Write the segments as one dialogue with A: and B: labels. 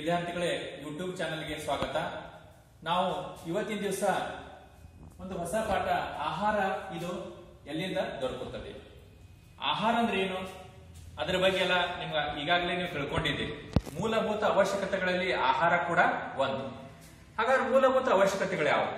A: ವಿದ್ಯಾರ್ಥಿಗಳೇ ಯೂಟ್ಯೂಬ್ ಚಾನೆಲ್ಗೆ ಸ್ವಾಗತ ನಾವು ಇವತ್ತಿನ ದಿವಸ ಒಂದು ಹೊಸ ಪಾಠ ಆಹಾರ ಇದು ಎಲ್ಲಿಂದ ದೊರಕುತ್ತದೆ ಆಹಾರ ಅಂದ್ರೆ ಏನು ಅದರ ಬಗ್ಗೆ ಎಲ್ಲ ನಿಮ್ಗೆ ಈಗಾಗಲೇ ನೀವು ತಿಳ್ಕೊಂಡಿದ್ದೀರಿ ಮೂಲಭೂತ ಅವಶ್ಯಕತೆಗಳಲ್ಲಿ ಆಹಾರ ಕೂಡ ಒಂದು ಹಾಗಾದ್ರೆ ಮೂಲಭೂತ ಅವಶ್ಯಕತೆಗಳು ಯಾವುವು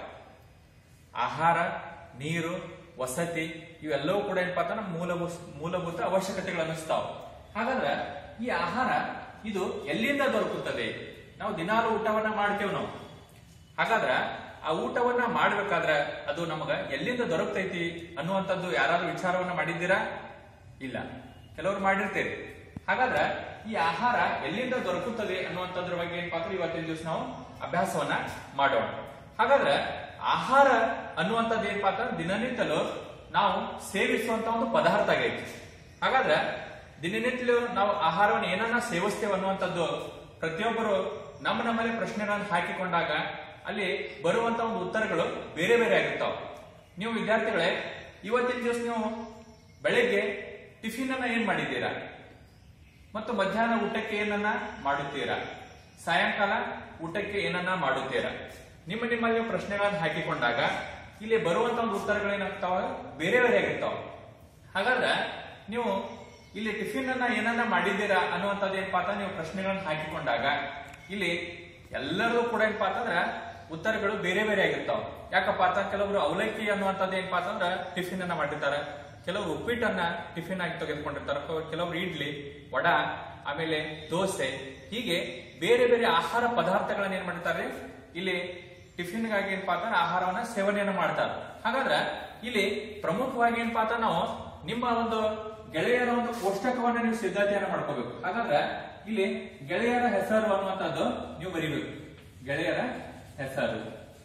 A: ಆಹಾರ ನೀರು ವಸತಿ ಇವೆಲ್ಲವೂ ಕೂಡ ಏನಪ್ಪಾ ಅಂತಂದ್ರೆ ಮೂಲಭೂತ ಮೂಲಭೂತ ಅವಶ್ಯಕತೆಗಳು ಅನ್ನಿಸ್ತಾವ ಹಾಗಾದ್ರೆ ಈ ಆಹಾರ ಇದು ಎಲ್ಲಿಂದ ದೊರಕುತ್ತದೆ ನಾವು ದಿನಾಲು ಊಟವನ್ನ ಮಾಡ್ತೇವೆ ನಾವು ಹಾಗಾದ್ರ ಆ ಊಟವನ್ನ ಮಾಡ್ಬೇಕಾದ್ರೆ ಅದು ನಮಗ ಎಲ್ಲಿಂದ ದೊರಕ್ತೈತಿ ಅನ್ನುವಂಥದ್ದು ಯಾರಾದ್ರೂ ವಿಚಾರವನ್ನ ಮಾಡಿದ್ದೀರಾ ಇಲ್ಲ ಕೆಲವರು ಮಾಡಿರ್ತೇವೆ ಹಾಗಾದ್ರೆ ಈ ಆಹಾರ ಎಲ್ಲಿಂದ ದೊರಕುತ್ತದೆ ಅನ್ನುವಂಥದ್ರ ಬಗ್ಗೆ ಏನಪ್ಪಾ ಅಂದ್ರೆ ಇವತ್ತಿನ ದಿವಸ ನಾವು ಅಭ್ಯಾಸವನ್ನ ಮಾಡೋಣ ಹಾಗಾದ್ರೆ ಆಹಾರ ಅನ್ನುವಂಥದ್ದು ಏನಪ್ಪಾ ಅಂತಂದ್ರೆ ದಿನನಿತ್ಯಲು ನಾವು ಸೇವಿಸುವಂತ ಒಂದು ಪದಾರ್ಥ ಆಗೈತಿ ಹಾಗಾದ್ರೆ ದಿನನಿತ್ಯಲು ನಾವು ಆಹಾರವನ್ನು ಏನನ್ನ ಸೇವಿಸ್ತೇವೆ ಅನ್ನುವಂಥದ್ದು ಪ್ರತಿಯೊಬ್ಬರು ನಮ್ಮ ನಮ್ಮಲ್ಲಿ ಪ್ರಶ್ನೆಗಳನ್ನು ಹಾಕಿಕೊಂಡಾಗ ಅಲ್ಲಿ ಬರುವಂತ ಒಂದು ಉತ್ತರಗಳು ಬೇರೆ ಬೇರೆ ಆಗಿರ್ತಾವ ನೀವು ವಿದ್ಯಾರ್ಥಿಗಳೇ ಇವತ್ತಿನ ದಿವಸ ನೀವು ಬೆಳಗ್ಗೆ ಟಿಫಿನ್ ಅನ್ನ ಏನ್ ಮಾಡಿದ್ದೀರಾ ಮತ್ತು ಮಧ್ಯಾಹ್ನ ಊಟಕ್ಕೆ ಏನನ್ನ ಮಾಡುತ್ತೀರಾ ಸಾಯಂಕಾಲ ಊಟಕ್ಕೆ ಏನನ್ನ ಮಾಡುತ್ತೀರಾ ನಿಮ್ಮ ನಿಮ್ಮಲ್ಲಿ ನೀವು ಪ್ರಶ್ನೆಗಳನ್ನು ಹಾಕಿಕೊಂಡಾಗ ಇಲ್ಲಿ ಬರುವಂತ ಒಂದು ಉತ್ತರಗಳೇನಾಗ್ತಾವ ಬೇರೆ ಬೇರೆ ಆಗಿರ್ತಾವ ಹಾಗಾದ್ರೆ ನೀವು ಇಲ್ಲಿ ಟಿಫಿನ್ ಅನ್ನ ಏನನ್ನ ಮಾಡಿದ್ದೀರಾ ಅನ್ನುವಂಥದ್ದು ಏನಪ್ಪಾ ಅಂತ ನೀವು ಪ್ರಶ್ನೆಗಳನ್ನು ಹಾಕಿಕೊಂಡಾಗ ಇಲ್ಲಿ ಎಲ್ಲರೂ ಕೂಡ ಏನಪ್ಪಾ ಅಂತಂದ್ರ ಉತ್ತರಗಳು ಬೇರೆ ಬೇರೆ ಆಗಿರ್ತಾವ ಯಾಕಪ್ಪ ಅಂತ ಕೆಲವರು ಅವಲಕ್ಕಿ ಅನ್ನುವಂಥದ್ದು ಏನಪ್ಪಾ ಅಂತಂದ್ರ ಟಿಫಿನ್ ಅನ್ನ ಮಾಡಿರ್ತಾರೆ ಕೆಲವರು ಉಪ್ಪಿಟ್ಟನ್ನ ಟಿಫಿನ್ ಆಗಿ ತೆಗೆದುಕೊಂಡಿರ್ತಾರೆ ಕೆಲವರು ಇಡ್ಲಿ ವಡಾ ಆಮೇಲೆ ದೋಸೆ ಹೀಗೆ ಬೇರೆ ಬೇರೆ ಆಹಾರ ಪದಾರ್ಥಗಳನ್ನ ಏನ್ ಮಾಡಿರ್ತಾರೆ ಇಲ್ಲಿ ಟಿಫಿನ್ಗಾಗಿ ಏನಪ್ಪಾ ಅಂತಂದ್ರೆ ಆಹಾರವನ್ನ ಸೇವನೆಯನ್ನ ಮಾಡ್ತಾರೆ ಹಾಗಾದ್ರೆ ಇಲ್ಲಿ ಪ್ರಮುಖವಾಗಿ ಏನಪ್ಪಾ ಅಂತ ನಾವು ನಿಮ್ಮ ಒಂದು ಗೆಳೆಯರ ಒಂದು ಕೋಷ್ಟಕವನ್ನ ನೀವು ಸಿದ್ಧತೆಯನ್ನ ಮಾಡ್ಕೋಬೇಕು ಹಾಗಾದ್ರೆ ಇಲ್ಲಿ ಗೆಳೆಯರ ಹೆಸರು ಅನ್ನುವಂಥದ್ದು ನೀವು ಬರಿಬೇಕು ಗೆಳೆಯರ ಹೆಸರು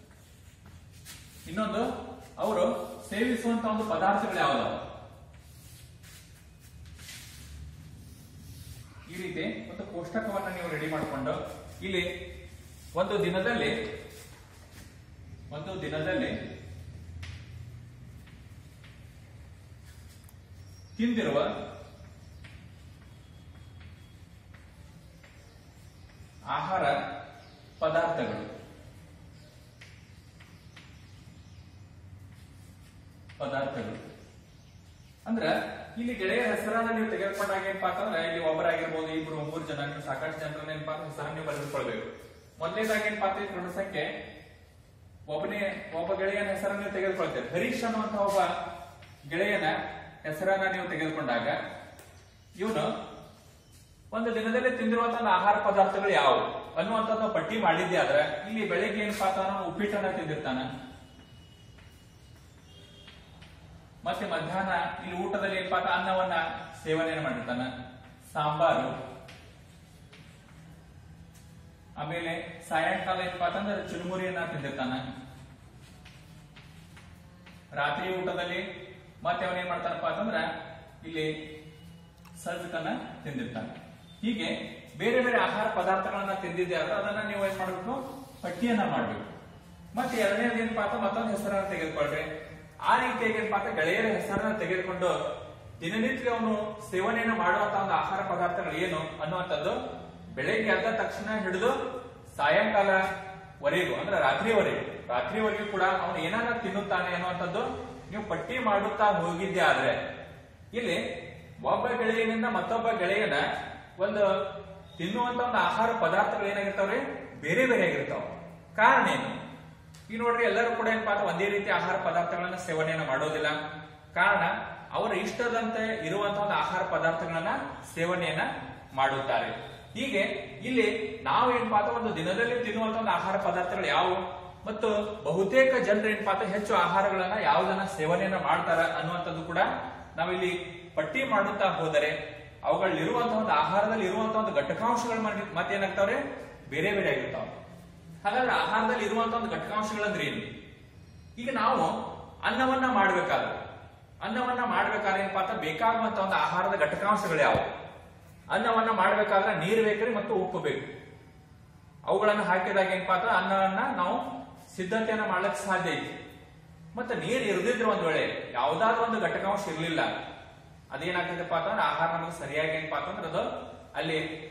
A: ಇನ್ನೊಂದು ಅವರು ಸೇವಿಸುವಂತ ಒಂದು ಪದಾರ್ಥಗಳು ಯಾವ್ದಾವ ಈ ರೀತಿ ಒಂದು ಕೋಷ್ಟಕವನ್ನ ನೀವು ರೆಡಿ ಮಾಡಿಕೊಂಡು ಇಲ್ಲಿ ಒಂದು ದಿನದಲ್ಲಿ ಒಂದು ದಿನದಲ್ಲಿ ತಿಂದಿರುವ ಆಹಾರ ಪದಾರ್ಥಗಳು ಪದಾರ್ಥಗಳು ಅಂದ್ರ ಇಲ್ಲಿ ಗೆಳೆಯ ಹೆಸರನ್ನ ನೀವು ತೆಗೆದುಕೊಂಡಾಗ ಏನಪ್ಪಾ ಅಂತಂದ್ರೆ ಇಲ್ಲಿ ಒಬ್ಬರಾಗಿರ್ಬೋದು ಇಬ್ರು ಮೂರು ಜನ ನೀವು ಸಾಕಷ್ಟು ಜನರನ್ನ ಏನಪ್ಪಾ ಅಂದ್ರೆ ಹೆಸರನ್ನ ನೀವು ಬರೆದುಕೊಳ್ಬೇಕು ಮೊದಲನೇದಾಗಿ ಏನಪ್ಪಾ ಅಂತ ದೊಡ್ಡ ಸಂಖ್ಯೆ ಒಬ್ಬನೇ ಒಬ್ಬ ಗೆಳೆಯನ ಹೆಸರನ್ನ ನೀವು ತೆಗೆದುಕೊಳ್ತೇವೆ ಹರೀಶ್ ಅನ್ನುವಂತ ಒಬ್ಬ ಗೆಳೆಯನ ಹೆಸರನ್ನ ನೀವು ತೆಗೆದುಕೊಂಡಾಗ ಇವನು ಒಂದು ದಿನದಲ್ಲಿ ತಿಂದಿರುವಂತಹ ಆಹಾರ ಪದಾರ್ಥಗಳು ಯಾವುವು ಅನ್ನುವಂಥದ್ದು ಪಟ್ಟಿ ಮಾಡಿದ್ದೆ ಆದ್ರೆ ಇಲ್ಲಿ ಬೆಳಿಗ್ಗೆ ಏನಪ್ಪಾ ಅಂತ ನಾವು ಉಪ್ಪಿಟ್ಟನ್ನ ತಿಂದಿರ್ತಾನ ಮತ್ತೆ ಮಧ್ಯಾಹ್ನ ಇಲ್ಲಿ ಊಟದಲ್ಲಿ ಏನಪ್ಪಾ ಅಂತ ಅನ್ನವನ್ನ ಸೇವನೆ ಮಾಡಿರ್ತಾನ ಸಾಂಬಾರು ಆಮೇಲೆ ಸಾಯಂಕಾಲ ಏನಪ್ಪಾ ಅಂತಂದ್ರೆ ಚುರುಮುರಿಯನ್ನ ತಿಂದಿರ್ತಾನ ರಾತ್ರಿ ಊಟದಲ್ಲಿ ಮತ್ತೆ ಅವನ್ ಏನ್ ಮಾಡ್ತಾನಪ್ಪ ಅಂತಂದ್ರ ಇಲ್ಲಿ ಸಜ್ಜಕನ್ನ ತಿಂದಿರ್ತಾನೆ ಹೀಗೆ ಬೇರೆ ಬೇರೆ ಆಹಾರ ಪದಾರ್ಥಗಳನ್ನ ತಿಂದಿದ್ದೆ ಆದ್ರೆ ಅದನ್ನ ನೀವು ಏನ್ ಮಾಡ್ಬೇಕು ಪಟ್ಟಿಯನ್ನ ಮಾಡ್ಬೇಕು ಮತ್ತೆ ಎರಡನೇದು ಏನಪ್ಪಾ ಅಂತ ಮತ್ತೊಂದು ಹೆಸರನ್ನ ತೆಗೆದುಕೊಳ್ರಿ ಆ ರೀತಿಯಾಗಿ ಏನಪ್ಪಾ ಅಂತ ಗೆಳೆಯರ ಹೆಸರನ್ನ ತೆಗೆದುಕೊಂಡು ದಿನನಿತ್ಯ ಅವನು ಸೇವನೆಯನ್ನು ಮಾಡುವಂತ ಒಂದು ಆಹಾರ ಪದಾರ್ಥಗಳು ಏನು ಅನ್ನುವಂಥದ್ದು ಬೆಳಗ್ಗೆ ಎದ್ದ ತಕ್ಷಣ ಹಿಡಿದು ಸಾಯಂಕಾಲವರೆಗೂ ಅಂದ್ರೆ ರಾತ್ರಿವರೆಗೂ ರಾತ್ರಿವರೆಗೂ ಕೂಡ ಅವನು ಏನಾರ ತಿನ್ನುತ್ತಾನೆ ಅನ್ನುವಂಥದ್ದು ನೀವು ಪಟ್ಟಿ ಮಾಡುತ್ತಾ ಹೋಗಿದ್ದೆ ಆದ್ರೆ ಇಲ್ಲಿ ಒಬ್ಬ ಗೆಳೆಯನಿಂದ ಮತ್ತೊಬ್ಬ ಗೆಳೆಯನ ಒಂದು ತಿನ್ನುವಂತ ಒಂದು ಆಹಾರ ಪದಾರ್ಥಗಳು ಏನಾಗಿರ್ತಾವ್ರಿ ಬೇರೆ ಬೇರೆ ಆಗಿರ್ತಾವ ಕಾರಣ ಏನು ಈಗ ನೋಡ್ರಿ ಎಲ್ಲರೂ ಕೂಡ ಏನಪ್ಪಾ ಅಂತ ಒಂದೇ ರೀತಿ ಆಹಾರ ಪದಾರ್ಥಗಳನ್ನ ಸೇವನೆಯನ್ನ ಮಾಡೋದಿಲ್ಲ ಕಾರಣ ಅವರ ಇಷ್ಟದಂತೆ ಇರುವಂತಹ ಒಂದು ಆಹಾರ ಪದಾರ್ಥಗಳನ್ನ ಸೇವನೆಯನ್ನ ಮಾಡುತ್ತಾರೆ ಹೀಗೆ ಇಲ್ಲಿ ನಾವು ಏನಪ್ಪಾ ಅಂತ ಒಂದು ದಿನದಲ್ಲಿ ತಿನ್ನುವಂತ ಒಂದು ಆಹಾರ ಪದಾರ್ಥಗಳು ಯಾವುವು ಮತ್ತು ಬಹುತೇಕ ಜನರು ಏನಪ್ಪಾ ಅಂತ ಹೆಚ್ಚು ಆಹಾರಗಳನ್ನ ಯಾವುದನ್ನ ಸೇವನೆಯನ್ನ ಮಾಡ್ತಾರ ಅನ್ನುವಂಥದ್ದು ಕೂಡ ನಾವಿಲ್ಲಿ ಪಟ್ಟಿ ಮಾಡುತ್ತಾ ಹೋದರೆ ಅವುಗಳಲ್ಲಿರುವಂತಹ ಒಂದು ಆಹಾರದಲ್ಲಿ ಇರುವಂತಹ ಒಂದು ಘಟಕಾಂಶಗಳು ಮತ್ತೇನಾಗ್ತಾವ್ರೆ ಬೇರೆ ಬೇರೆ ಆಗಿರ್ತಾವ ಹಾಗಾದ್ರೆ ಆಹಾರದಲ್ಲಿ ಇರುವಂತಹ ಒಂದು ಘಟಕಾಂಶಗಳಂದ್ರೆ ಏನು ಈಗ ನಾವು ಅನ್ನವನ್ನ ಮಾಡ್ಬೇಕಾದ್ರೆ ಅನ್ನವನ್ನ ಮಾಡ್ಬೇಕಾದ್ರೆ ಏನಪ್ಪಾ ಅಂತ ಬೇಕಾಗುವಂತ ಒಂದು ಆಹಾರದ ಘಟಕಾಂಶಗಳು ಯಾವುವು ಅನ್ನವನ್ನ ಮಾಡ್ಬೇಕಾದ್ರೆ ನೀರು ಬೇಕ್ರಿ ಮತ್ತು ಉಪ್ಪು ಬೇಕು ಅವುಗಳನ್ನ ಹಾಕಿದಾಗ ಏನಪ್ಪಾ ಅಂತ ಅನ್ನವನ್ನ ನಾವು ಸಿದ್ಧತೆಯನ್ನ ಮಾಡ್ಲಿಕ್ಕೆ ಸಾಧ್ಯ ಐತಿ ಮತ್ತೆ ನೀರು ಇರದಿದ್ರೆ ಒಂದ್ ವೇಳೆ ಯಾವ್ದಾದ್ರು ಒಂದು ಘಟಕಾಂಶ ಇರ್ಲಿಲ್ಲ ಅದೇನಾಗ್ತದಪ್ಪ ಅಂತಂದ್ರೆ ಆಹಾರ ನಮಗೆ ಸರಿಯಾಗಿ ಏನಪ್ಪಾ ಅಂತಂದ್ರೆ ಅದು ಅಲ್ಲಿ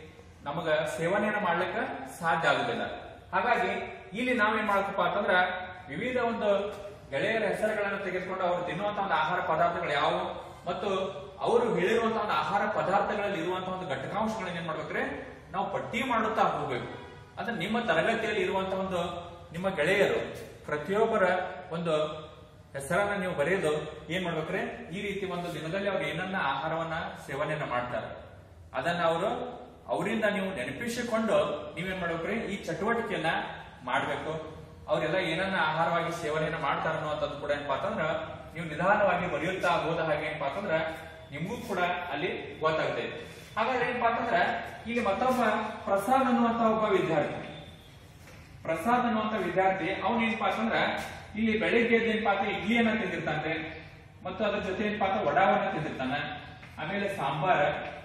A: ನಮಗ ಸೇವನೆಯನ್ನ ಮಾಡ್ಲಿಕ್ಕೆ ಸಾಧ್ಯ ಆಗುದಿಲ್ಲ ಹಾಗಾಗಿ ಇಲ್ಲಿ ನಾವೇನ್ ಮಾಡಬೇಕಪ್ಪ ಅಂತಂದ್ರ ವಿವಿಧ ಒಂದು ಗೆಳೆಯರ ಹೆಸರುಗಳನ್ನು ತೆಗೆದುಕೊಂಡು ಅವರು ತಿನ್ನುವಂತಹ ಒಂದು ಆಹಾರ ಪದಾರ್ಥಗಳು ಯಾವುವು ಮತ್ತು ಅವರು ಹೇಳಿರುವಂತಹ ಒಂದು ಆಹಾರ ಪದಾರ್ಥಗಳಲ್ಲಿ ಇರುವಂತಹ ಒಂದು ಘಟಕಾಂಶಗಳನ್ನ ಏನ್ ಮಾಡ್ಬೇಕ್ರೆ ನಾವು ಪಟ್ಟಿ ಮಾಡುತ್ತಾ ಹೋಗ್ಬೇಕು ಅಂದ್ರೆ ನಿಮ್ಮ ತರಗತಿಯಲ್ಲಿ ಇರುವಂತಹ ಒಂದು ನಿಮ್ಮ ಗೆಳೆಯರು ಪ್ರತಿಯೊಬ್ಬರ ಒಂದು ಹೆಸರನ್ನ ನೀವು ಬರೆಯೋದು ಏನ್ ಮಾಡ್ಬೇಕ್ರೆ ಈ ರೀತಿ ಒಂದು ದಿನದಲ್ಲಿ ಅವ್ರು ಏನನ್ನ ಆಹಾರವನ್ನ ಸೇವನೆಯನ್ನ ಮಾಡ್ತಾರೆ ಅದನ್ನ ಅವರು ಅವರಿಂದ ನೀವು ನೆನಪಿಸಿಕೊಂಡು ನೀವೇನ್ ಮಾಡ್ಬೇಕ್ರಿ ಈ ಚಟುವಟಿಕೆಯನ್ನ ಮಾಡ್ಬೇಕು ಅವರೆಲ್ಲ ಏನನ್ನ ಆಹಾರವಾಗಿ ಸೇವನೆಯನ್ನ ಮಾಡ್ತಾರ ಅನ್ನುವಂಥದ್ದು ಕೂಡ ಏನಪ್ಪಾ ಅಂತಂದ್ರ ನೀವು ನಿಧಾನವಾಗಿ ಬರೆಯುತ್ತಾ ಹೋದ ಹಾಗೆ ಏನಪ್ಪಾ ಅಂತಂದ್ರ ನಿಮಗೂ ಕೂಡ ಅಲ್ಲಿ ಗೊತ್ತಾಗುತ್ತೆ ಹಾಗಾದ್ರೆ ಏನಪ್ಪಾ ಅಂತಂದ್ರ ಇಲ್ಲಿ ಮತ್ತೊಬ್ಬ ಪ್ರಸಾದ್ ಅನ್ನುವಂತ ಒಬ್ಬ ವಿದ್ಯಾರ್ಥಿ ಪ್ರಸಾದ್ ಅನ್ನುವಂತ ವಿದ್ಯಾರ್ಥಿ ಅವನ್ ಏನಪ್ಪಾ ಅಂತಂದ್ರ ಇಲ್ಲಿ ಬೆಳಿಗ್ಗೆ ಎದ್ದು ಏನಪ್ಪಾ ಅಂತ ಇಡ್ಲಿಯನ್ನ ತಿಂದಿರ್ತಾನೆ ಮತ್ತು ಅದ್ರ ಜೊತೆ ಏನಪ್ಪಾ ಅಂತ ವಡಾವನ್ನ ತಿಂದಿರ್ತಾನ ಆಮೇಲೆ ಸಾಂಬಾರ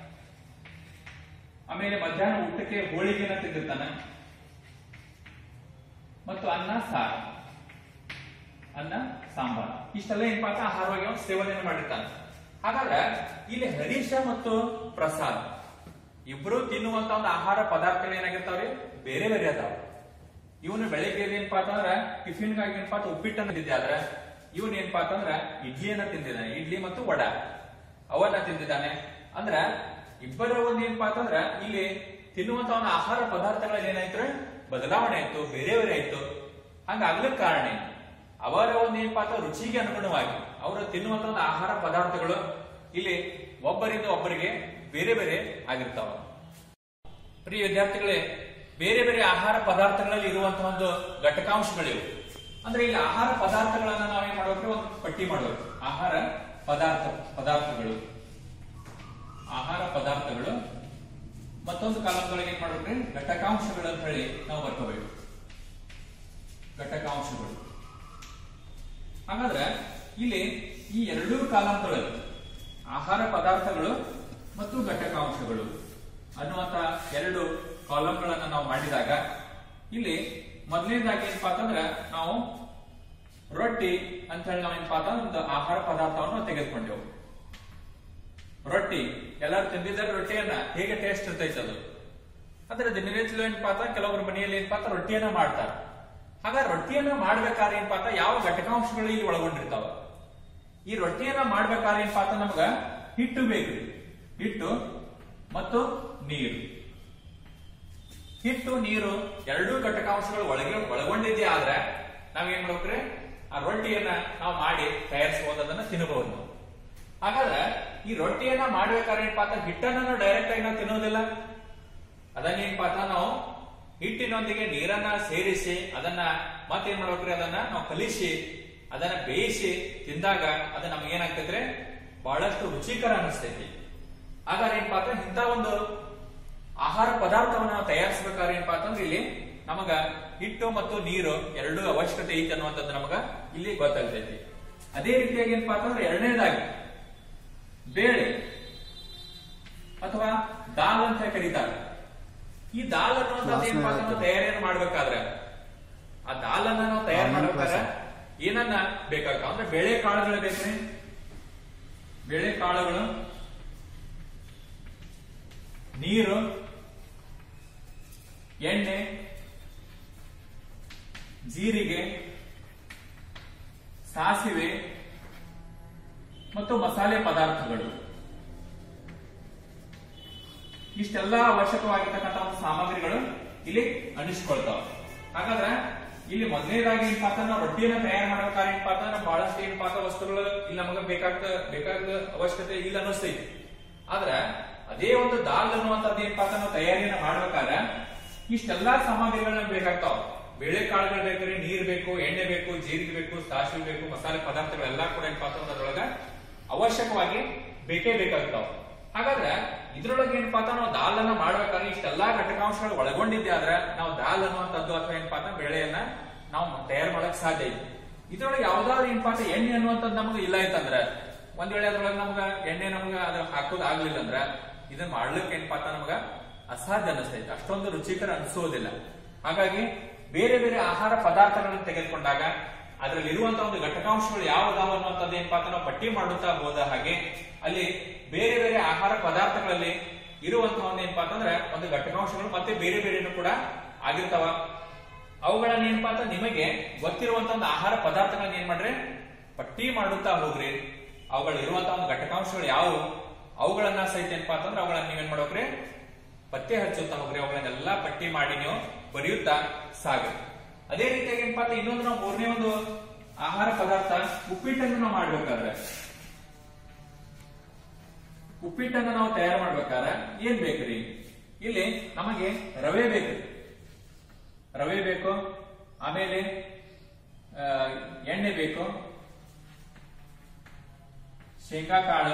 A: ಆಮೇಲೆ ಮಧ್ಯಾಹ್ನ ಊಟಕ್ಕೆ ಹೋಳಿಗೆನ ತಿಂದಿರ್ತಾನ ಮತ್ತು ಅನ್ನ ಸಾರು ಅನ್ನ ಸಾಂಬಾರ್ ಇಷ್ಟೆಲ್ಲ ಏನಪ್ಪಾ ಅಂತ ಆಹಾರವಾಗಿ ಅವನು ಸೇವನೆಯನ್ನು ಮಾಡಿರ್ತಾನೆ ಹಾಗಾದ್ರೆ ಇಲ್ಲಿ ಹರೀಶ ಮತ್ತು ಪ್ರಸಾದ್ ಇಬ್ರು ತಿನ್ನುವಂತ ಒಂದು ಆಹಾರ ಪದಾರ್ಥಗಳು ಏನಾಗಿರ್ತಾವ್ರಿ ಬೇರೆ ಬೇರೆ ಅದಾವ ಇವನು ಬೆಳಿಗ್ಗೆ ಏನಪ್ಪಾ ಅಂತಂದ್ರ ಟಿಫಿನ್ಗಾಗಿ ಏನಪ್ಪಾ ಅಂತ ಉಪ್ಪಿಟ್ಟನ್ನ ತಿಂದಿದ್ದೆ ಆದ್ರೆ ಇವನ್ ಏನಪ್ಪಾ ಅಂತಂದ್ರ ಇಡ್ಲಿಯನ್ನ ತಿಂದಿದ್ದಾನೆ ಇಡ್ಲಿ ಮತ್ತು ವಡ ಅವನ್ನ ತಿಂದಿದ್ದಾನೆ ಅಂದ್ರ ಇಬ್ಬರ ಒಂದ್ ಏನಪ್ಪಾ ಅಂತಂದ್ರ ಇಲ್ಲಿ ತಿನ್ನುವಂತ ಒಂದು ಆಹಾರ ಪದಾರ್ಥಗಳಲ್ಲಿ ಏನಾಯ್ತು ಬದಲಾವಣೆ ಆಯ್ತು ಬೇರೆ ಬೇರೆ ಆಯ್ತು ಹಂಗಾಗ್ಲಿಕ್ಕೆ ಕಾರಣ ಏನು ಅವರ ಒಂದು ಏನಪ್ಪಾ ಅಂತ ರುಚಿಗೆ ಅನುಗುಣವಾಗಿ ಅವರು ತಿನ್ನುವಂತ ಒಂದು ಆಹಾರ ಪದಾರ್ಥಗಳು ಇಲ್ಲಿ ಒಬ್ಬರಿಂದ ಒಬ್ಬರಿಗೆ ಬೇರೆ ಬೇರೆ ಆಗಿರ್ತಾವ ಪ್ರಿಯ ವಿದ್ಯಾರ್ಥಿಗಳೇ ಬೇರೆ ಬೇರೆ ಆಹಾರ ಪದಾರ್ಥಗಳಲ್ಲಿ ಇರುವಂತಹ ಒಂದು ಘಟಕಾಂಶಗಳಿವೆ ಅಂದ್ರೆ ಇಲ್ಲಿ ಆಹಾರ ಪದಾರ್ಥಗಳನ್ನ ನಾವೇನ್ ಮಾಡ್ಬೇಕು ಒಂದು ಪಟ್ಟಿ ಮಾಡ್ಬೇಕು ಆಹಾರ ಪದಾರ್ಥ ಪದಾರ್ಥಗಳು ಆಹಾರ ಪದಾರ್ಥಗಳು ಮತ್ತೊಂದು ಕಾಲಂಗಳಿಗೆ ಏನ್ ಮಾಡ್ಬೇಕ್ರಿ ಘಟಕಾಂಶಗಳು ಅಂತ ಹೇಳಿ ನಾವು ಬರ್ಕೋಬೇಕು ಘಟಕಾಂಶಗಳು ಹಾಗಾದ್ರೆ ಇಲ್ಲಿ ಈ ಎರಡೂ ಕಾಲಾಂತಗಳಲ್ಲಿ ಆಹಾರ ಪದಾರ್ಥಗಳು ಮತ್ತು ಘಟಕಾಂಶಗಳು ಅನ್ನುವಂತ ಎರಡು ಕಾಲಂಗಳನ್ನ ನಾವು ಮಾಡಿದಾಗ ಇಲ್ಲಿ ಮೊದಲನೇದಾಗಿ ಏನಪ್ಪಾ ಅಂತಂದ್ರೆ ನಾವು ರೊಟ್ಟಿ ಅಂತ ಹೇಳಿ ನಾವು ಏನಪ್ಪಾ ಅಂತಂದ್ರೆ ಒಂದು ಆಹಾರ ಪದಾರ್ಥವನ್ನು ತೆಗೆದುಕೊಂಡೆವು ರೊಟ್ಟಿ ಎಲ್ಲರೂ ತಿಂದಿದ್ದಾರೆ ರೊಟ್ಟಿಯನ್ನ ಹೇಗೆ ಟೇಸ್ಟ್ ಇರ್ತೈತೆ ಅದು ಅಂದ್ರೆ ದಿನನಿತ್ಯ ಏನಪ್ಪಾ ಅಂತ ಕೆಲವೊಬ್ರು ಮನೆಯಲ್ಲಿ ಏನಪ್ಪಾ ಅಂತ ರೊಟ್ಟಿಯನ್ನ ಮಾಡ್ತಾರೆ ಹಾಗಾದ್ರೆ ರೊಟ್ಟಿಯನ್ನ ಮಾಡ್ಬೇಕಾದ್ರೆ ಏನಪ್ಪಾ ಅಂತ ಯಾವ ಘಟಕಾಂಶಗಳು ಇಲ್ಲಿ ಒಳಗೊಂಡಿರ್ತಾವ ಈ ರೊಟ್ಟಿಯನ್ನ ಮಾಡ್ಬೇಕಾದ್ರೆ ಏನಪ್ಪಾ ಅಂತ ನಮ್ಗ ಹಿಟ್ಟು ಬೇಕು ಹಿಟ್ಟು ಮತ್ತು ನೀರು ಹಿಟ್ಟು ನೀರು ಎರಡೂ ಘಟಕಾಂಶಗಳು ಒಳಗೆ ಒಳಗೊಂಡಿದ್ದೇ ಆದ್ರೆ ನಾವೇನ್ ಮಾಡ್ಬೇಕ್ರಿ ಆ ರೊಟ್ಟಿಯನ್ನ ನಾವು ಮಾಡಿ ತಯಾರಿಸಬಹುದು ಅದನ್ನ ತಿನ್ನಬಹುದು ನಾವು ಹಾಗಾದ್ರೆ ಈ ರೊಟ್ಟಿಯನ್ನ ಮಾಡ್ಬೇಕಾದ್ರೆ ಏನಪ್ಪಾ ಅಂತ ಹಿಟ್ಟನ್ನ ಡೈರೆಕ್ಟ್ ಆಗಿ ನಾವು ತಿನ್ನೋದಿಲ್ಲ ಅದನ್ನೇನಪ್ಪಾ ಅಂತ ನಾವು ಹಿಟ್ಟಿನೊಂದಿಗೆ ನೀರನ್ನ ಸೇರಿಸಿ ಅದನ್ನ ಮತ್ತೇನ್ ಮಾಡ್ಬೇಕ್ರಿ ಅದನ್ನ ನಾವು ಕಲಿಸಿ ಅದನ್ನ ಬೇಯಿಸಿ ತಿಂದಾಗ ಅದು ನಮ್ಗೆ ಏನಾಗ್ತೈತ್ರಿ ಬಹಳಷ್ಟು ರುಚಿಕರ ಅನಿಸ್ತೈತಿ ಹಾಗಾದ್ರೆ ಏನಪ್ಪಾ ಅಂತ ಇಂಥ ಒಂದು ಆಹಾರ ಪದಾರ್ಥವನ್ನ ನಾವು ತಯಾರಿಸಬೇಕಾದ್ರೆ ಏನಪ್ಪಾ ಅಂತಂದ್ರೆ ಇಲ್ಲಿ ನಮಗ ಹಿಟ್ಟು ಮತ್ತು ನೀರು ಎರಡೂ ಅವಶ್ಯಕತೆ ಐತಿ ಅನ್ನುವಂಥದ್ದು ನಮಗ ಇಲ್ಲಿ ಗೊತ್ತಾಗ್ತೈತಿ ಅದೇ ರೀತಿಯಾಗಿ ಏನಪ್ಪಾ ಅಂತಂದ್ರೆ ಎರಡನೇದಾಗಿ ಬೇಳೆ ಅಥವಾ ದಾಲ್ ಅಂತ ಕರೀತಾರೆ ಈ ದಾಲ್ ಅನ್ನುವಂಥದ್ದು ಏನಪ್ಪಾ ಅಂತಂದ್ರೆ ತಯಾರಿಯನ್ನು ಮಾಡ್ಬೇಕಾದ್ರೆ ಆ ದಾಲ್ ಅನ್ನ ನಾವು ತಯಾರು ಮಾಡ್ಬೇಕಾದ್ರೆ ಏನನ್ನ ಬೇಕಾಗ ಅಂದ್ರೆ ಬೇಳೆ ಕಾಳುಗಳು ಬೇಕ್ರಿ ಬೇಳೆ ಕಾಳುಗಳು ನೀರು ಎಣ್ಣೆ ಜೀರಿಗೆ ಸಾಸಿವೆ ಮತ್ತು ಮಸಾಲೆ ಪದಾರ್ಥಗಳು ಇಷ್ಟೆಲ್ಲ ಅವಶ್ಯಕವಾಗಿರ್ತಕ್ಕಂಥ ಒಂದು ಸಾಮಗ್ರಿಗಳು ಇಲ್ಲಿ ಅನಿಸ್ಕೊಳ್ತಾವ ಹಾಗಾದ್ರೆ ಇಲ್ಲಿ ಮೊದಲನೇದಾಗಿ ಏನಪ್ಪಾ ಅಂತ ನಾವು ರೊಟ್ಟಿಯನ್ನ ತಯಾರು ಮಾಡ್ಬೇಕಾದ್ರೆ ಏನಪ್ಪಾ ಅಂತಂದ್ರೆ ಬಹಳಷ್ಟು ಏನಪ್ಪಾ ಅಂತ ವಸ್ತುಗಳು ಇಲ್ಲಿ ನಮಗೆ ಬೇಕಾಗ್ತ ಬೇಕಾದ ಅವಶ್ಯಕತೆ ಇಲ್ಲ ಅನ್ನಿಸ್ತೈತಿ ಆದ್ರೆ ಅದೇ ಒಂದು ದಾಲ್ ಅನ್ನುವಂಥದ್ದು ಏನಪ್ಪಾ ಅಂತ ನಾವು ತಯಾರಿಯನ್ನ ಮಾಡ್ಬೇಕಾದ್ರೆ ಇಷ್ಟೆಲ್ಲಾ ಸಾಮಗ್ರಿಗಳನ್ನ ಬೇಕಾಗ್ತಾವ ಬೇಳೆ ಕಾಳುಗಳು ಬೇಕ್ರಿ ನೀರ್ ಬೇಕು ಎಣ್ಣೆ ಬೇಕು ಜೀರಿಗೆ ಬೇಕು ಸಾಸಿವೆ ಬೇಕು ಮಸಾಲೆ ಪದಾರ್ಥಗಳೆಲ್ಲ ಕೂಡ ಏನಪ್ಪಾ ಅಂತಂದ್ರೆ ಅದ್ರೊಳಗ ಅವಶ್ಯಕವಾಗಿ ಬೇಕೇ ಬೇಕಾಗ್ತಾವ ಹಾಗಾದ್ರೆ ಇದ್ರೊಳಗೆ ಏನಪ್ಪಾ ಅಂತ ನಾವು ದಾಲ್ ಅನ್ನ ಮಾಡ್ಬೇಕಾದ್ರೆ ಇಷ್ಟೆಲ್ಲಾ ಘಟಕಾಂಶಗಳು ಒಳಗೊಂಡಿದ್ದೆ ಆದ್ರೆ ನಾವು ದಾಲ್ ಅನ್ನುವಂಥದ್ದು ಅಥವಾ ಏನಪ್ಪಾ ಅಂತ ಬೇಳೆಯನ್ನ ನಾವು ತಯಾರು ಮಾಡಕ್ ಸಾಧ್ಯ ಇದೆ ಇದ್ರೊಳಗೆ ಯಾವ್ದಾದ್ರು ಏನಪ್ಪಾ ಅಂತ ಎಣ್ಣೆ ಅನ್ನುವಂಥದ್ದು ನಮ್ಗೆ ಇಲ್ಲ ಅಂತಂದ್ರೆ ಒಂದ್ ವೇಳೆ ಅದ್ರೊಳಗೆ ನಮ್ಗ ಎಣ್ಣೆ ನಮ್ಗ ಅದು ಹಾಕೋದ್ ಆಗ್ಲಿಲ್ಲ ಅಂದ್ರ ಇದನ್ನ ಮಾಡ್ಲಿಕ್ಕೆ ಏನಪ್ಪಾ ಅಂತ ನಮ್ಗ ಅಸಾಧ್ಯ ಅನಿಸ್ತೈತೆ ಅಷ್ಟೊಂದು ರುಚಿಕರ ಅನಿಸೋದಿಲ್ಲ ಹಾಗಾಗಿ ಬೇರೆ ಬೇರೆ ಆಹಾರ ಪದಾರ್ಥಗಳನ್ನು ತೆಗೆದುಕೊಂಡಾಗ ಅದರಲ್ಲಿ ಇರುವಂತಹ ಒಂದು ಘಟಕಾಂಶಗಳು ಯಾವ್ದಾವ ಅನ್ನುವಂಥದ್ದು ಏನಪ್ಪಾ ಅಂತ ನಾವು ಪಟ್ಟಿ ಮಾಡುತ್ತಾ ಹೋದ ಹಾಗೆ ಅಲ್ಲಿ ಬೇರೆ ಬೇರೆ ಆಹಾರ ಪದಾರ್ಥಗಳಲ್ಲಿ ಇರುವಂತಹ ಒಂದು ಏನಪ್ಪಾ ಅಂತಂದ್ರೆ ಒಂದು ಘಟಕಾಂಶಗಳು ಮತ್ತೆ ಬೇರೆ ಬೇರೆನೂ ಕೂಡ ಆಗಿರ್ತಾವ ಅವುಗಳನ್ನ ಏನಪ್ಪಾ ಅಂತ ನಿಮಗೆ ಗೊತ್ತಿರುವಂತ ಒಂದು ಆಹಾರ ಪದಾರ್ಥಗಳನ್ನ ಏನ್ ಮಾಡ್ರಿ ಪಟ್ಟಿ ಮಾಡುತ್ತಾ ಹೋಗ್ರಿ ಅವುಗಳು ಇರುವಂತಹ ಒಂದು ಘಟಕಾಂಶಗಳು ಯಾವುವು ಅವುಗಳನ್ನ ಸಹಿತ ಏನಪ್ಪಾ ಅಂತಂದ್ರೆ ಅವುಗಳನ್ನ ನೀವೇನ್ ಮಾಡ್ಬೇಕ್ರಿ ಪತ್ತೆ ಹಚ್ಚುತ್ತಾ ಹೋಗ್ರಿ ಅವುಗಳನ್ನೆಲ್ಲ ಪಟ್ಟಿ ಮಾಡಿ ನೀವು ಬರೆಯುತ್ತಾ ಸಾಗ್ರಿ ಅದೇ ರೀತಿಯಾಗಿ ಏನಪ್ಪಾ ಅಂದ್ರೆ ಇನ್ನೊಂದು ನಾವು ಮೂರನೇ ಒಂದು ಆಹಾರ ಪದಾರ್ಥ ಉಪ್ಪಿಟ್ಟನ್ನು ನಾವು ಮಾಡ್ಬೇಕಾದ್ರೆ ಉಪ್ಪಿಟ್ಟನ್ನು ನಾವು ತಯಾರು ಮಾಡ್ಬೇಕಾದ್ರೆ ಏನ್ ಬೇಕ್ರಿ ಇಲ್ಲಿ ನಮಗೆ ರವೆ ಬೇಕು ರವೆ ಬೇಕು ಆಮೇಲೆ ಆ, ಎಣ್ಣೆ ಬೇಕು ಶೇಂಗಾ ಕಾಳು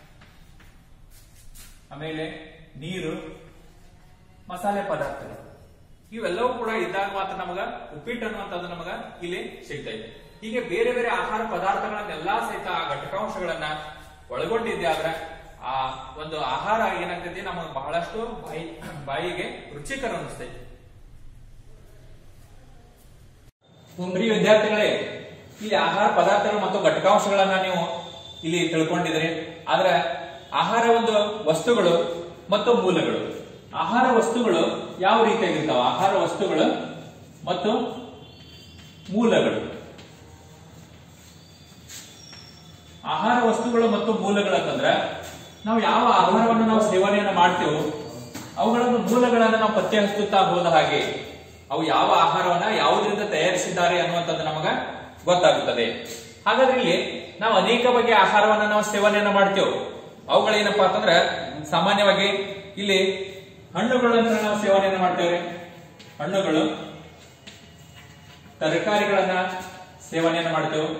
A: ಆಮೇಲೆ ನೀರು ಮಸಾಲೆ ಪದಾರ್ಥಗಳು ಇವೆಲ್ಲವೂ ಕೂಡ ಇದ್ದಾಗ ಮಾತ್ರ ನಮಗ ಉಪ್ಪಿಟ್ಟು ಅನ್ನುವಂಥದ್ದು ನಮಗ ಇಲ್ಲಿ ಸಿಗ್ತೈತೆ ಹೀಗೆ ಬೇರೆ ಬೇರೆ ಆಹಾರ ಪದಾರ್ಥಗಳನ್ನೆಲ್ಲಾ ಸಹಿತ ಆ ಘಟಕಾಂಶಗಳನ್ನ ಒಳಗೊಂಡಿದ್ದೆ ಆದ್ರೆ ಆ ಒಂದು ಆಹಾರ ಏನಾಗ್ತೈತಿ ನಮಗೆ ಬಹಳಷ್ಟು ಬಾಯಿ ಬಾಯಿಗೆ ರುಚಿಕರ ಅನಿಸ್ತೈತಿ ಪ್ರಿಯ ವಿದ್ಯಾರ್ಥಿಗಳೇ ಇಲ್ಲಿ ಆಹಾರ ಪದಾರ್ಥಗಳು ಮತ್ತು ಘಟಕಾಂಶಗಳನ್ನ ನೀವು ಇಲ್ಲಿ ತಿಳ್ಕೊಂಡಿದ್ರಿ ಆದ್ರೆ ಆಹಾರ ಒಂದು ವಸ್ತುಗಳು ಮತ್ತು ಮೂಲಗಳು ಆಹಾರ ವಸ್ತುಗಳು ಯಾವ ರೀತಿಯಾಗಿರ್ತಾವ ಆಹಾರ ವಸ್ತುಗಳು ಮತ್ತು ಮೂಲಗಳು ಆಹಾರ ವಸ್ತುಗಳು ಮತ್ತು ಮೂಲಗಳು ಅಂತಂದ್ರೆ ನಾವು ಯಾವ ಆಹಾರವನ್ನು ನಾವು ಸೇವನೆಯನ್ನ ಮಾಡ್ತೇವೋ ಅವುಗಳನ್ನು ಮೂಲಗಳನ್ನ ನಾವು ಪತ್ತೆ ಹಚ್ಚುತ್ತಾ ಹೋದ ಹಾಗೆ ಅವು ಯಾವ ಆಹಾರವನ್ನ ಯಾವುದರಿಂದ ತಯಾರಿಸಿದ್ದಾರೆ ಅನ್ನುವಂಥದ್ದು ನಮಗ ಗೊತ್ತಾಗುತ್ತದೆ ಹಾಗಾದ್ರೆ ಇಲ್ಲಿ ನಾವು ಅನೇಕ ಬಗೆಯ ಆಹಾರವನ್ನ ನಾವು ಸೇವನೆಯನ್ನ ಮಾಡ್ತೇವೆ ಅವುಗಳೇನಪ್ಪಾ ಅಂತಂದ್ರೆ ಸಾಮಾನ್ಯವಾಗಿ ಇಲ್ಲಿ ಹಣ್ಣುಗಳನ್ನ ನಾವು ಸೇವನೆಯನ್ನ ಮಾಡ್ತೇವೆ ಹಣ್ಣುಗಳು ತರಕಾರಿಗಳನ್ನ ಸೇವನೆಯನ್ನ ಮಾಡ್ತೇವೆ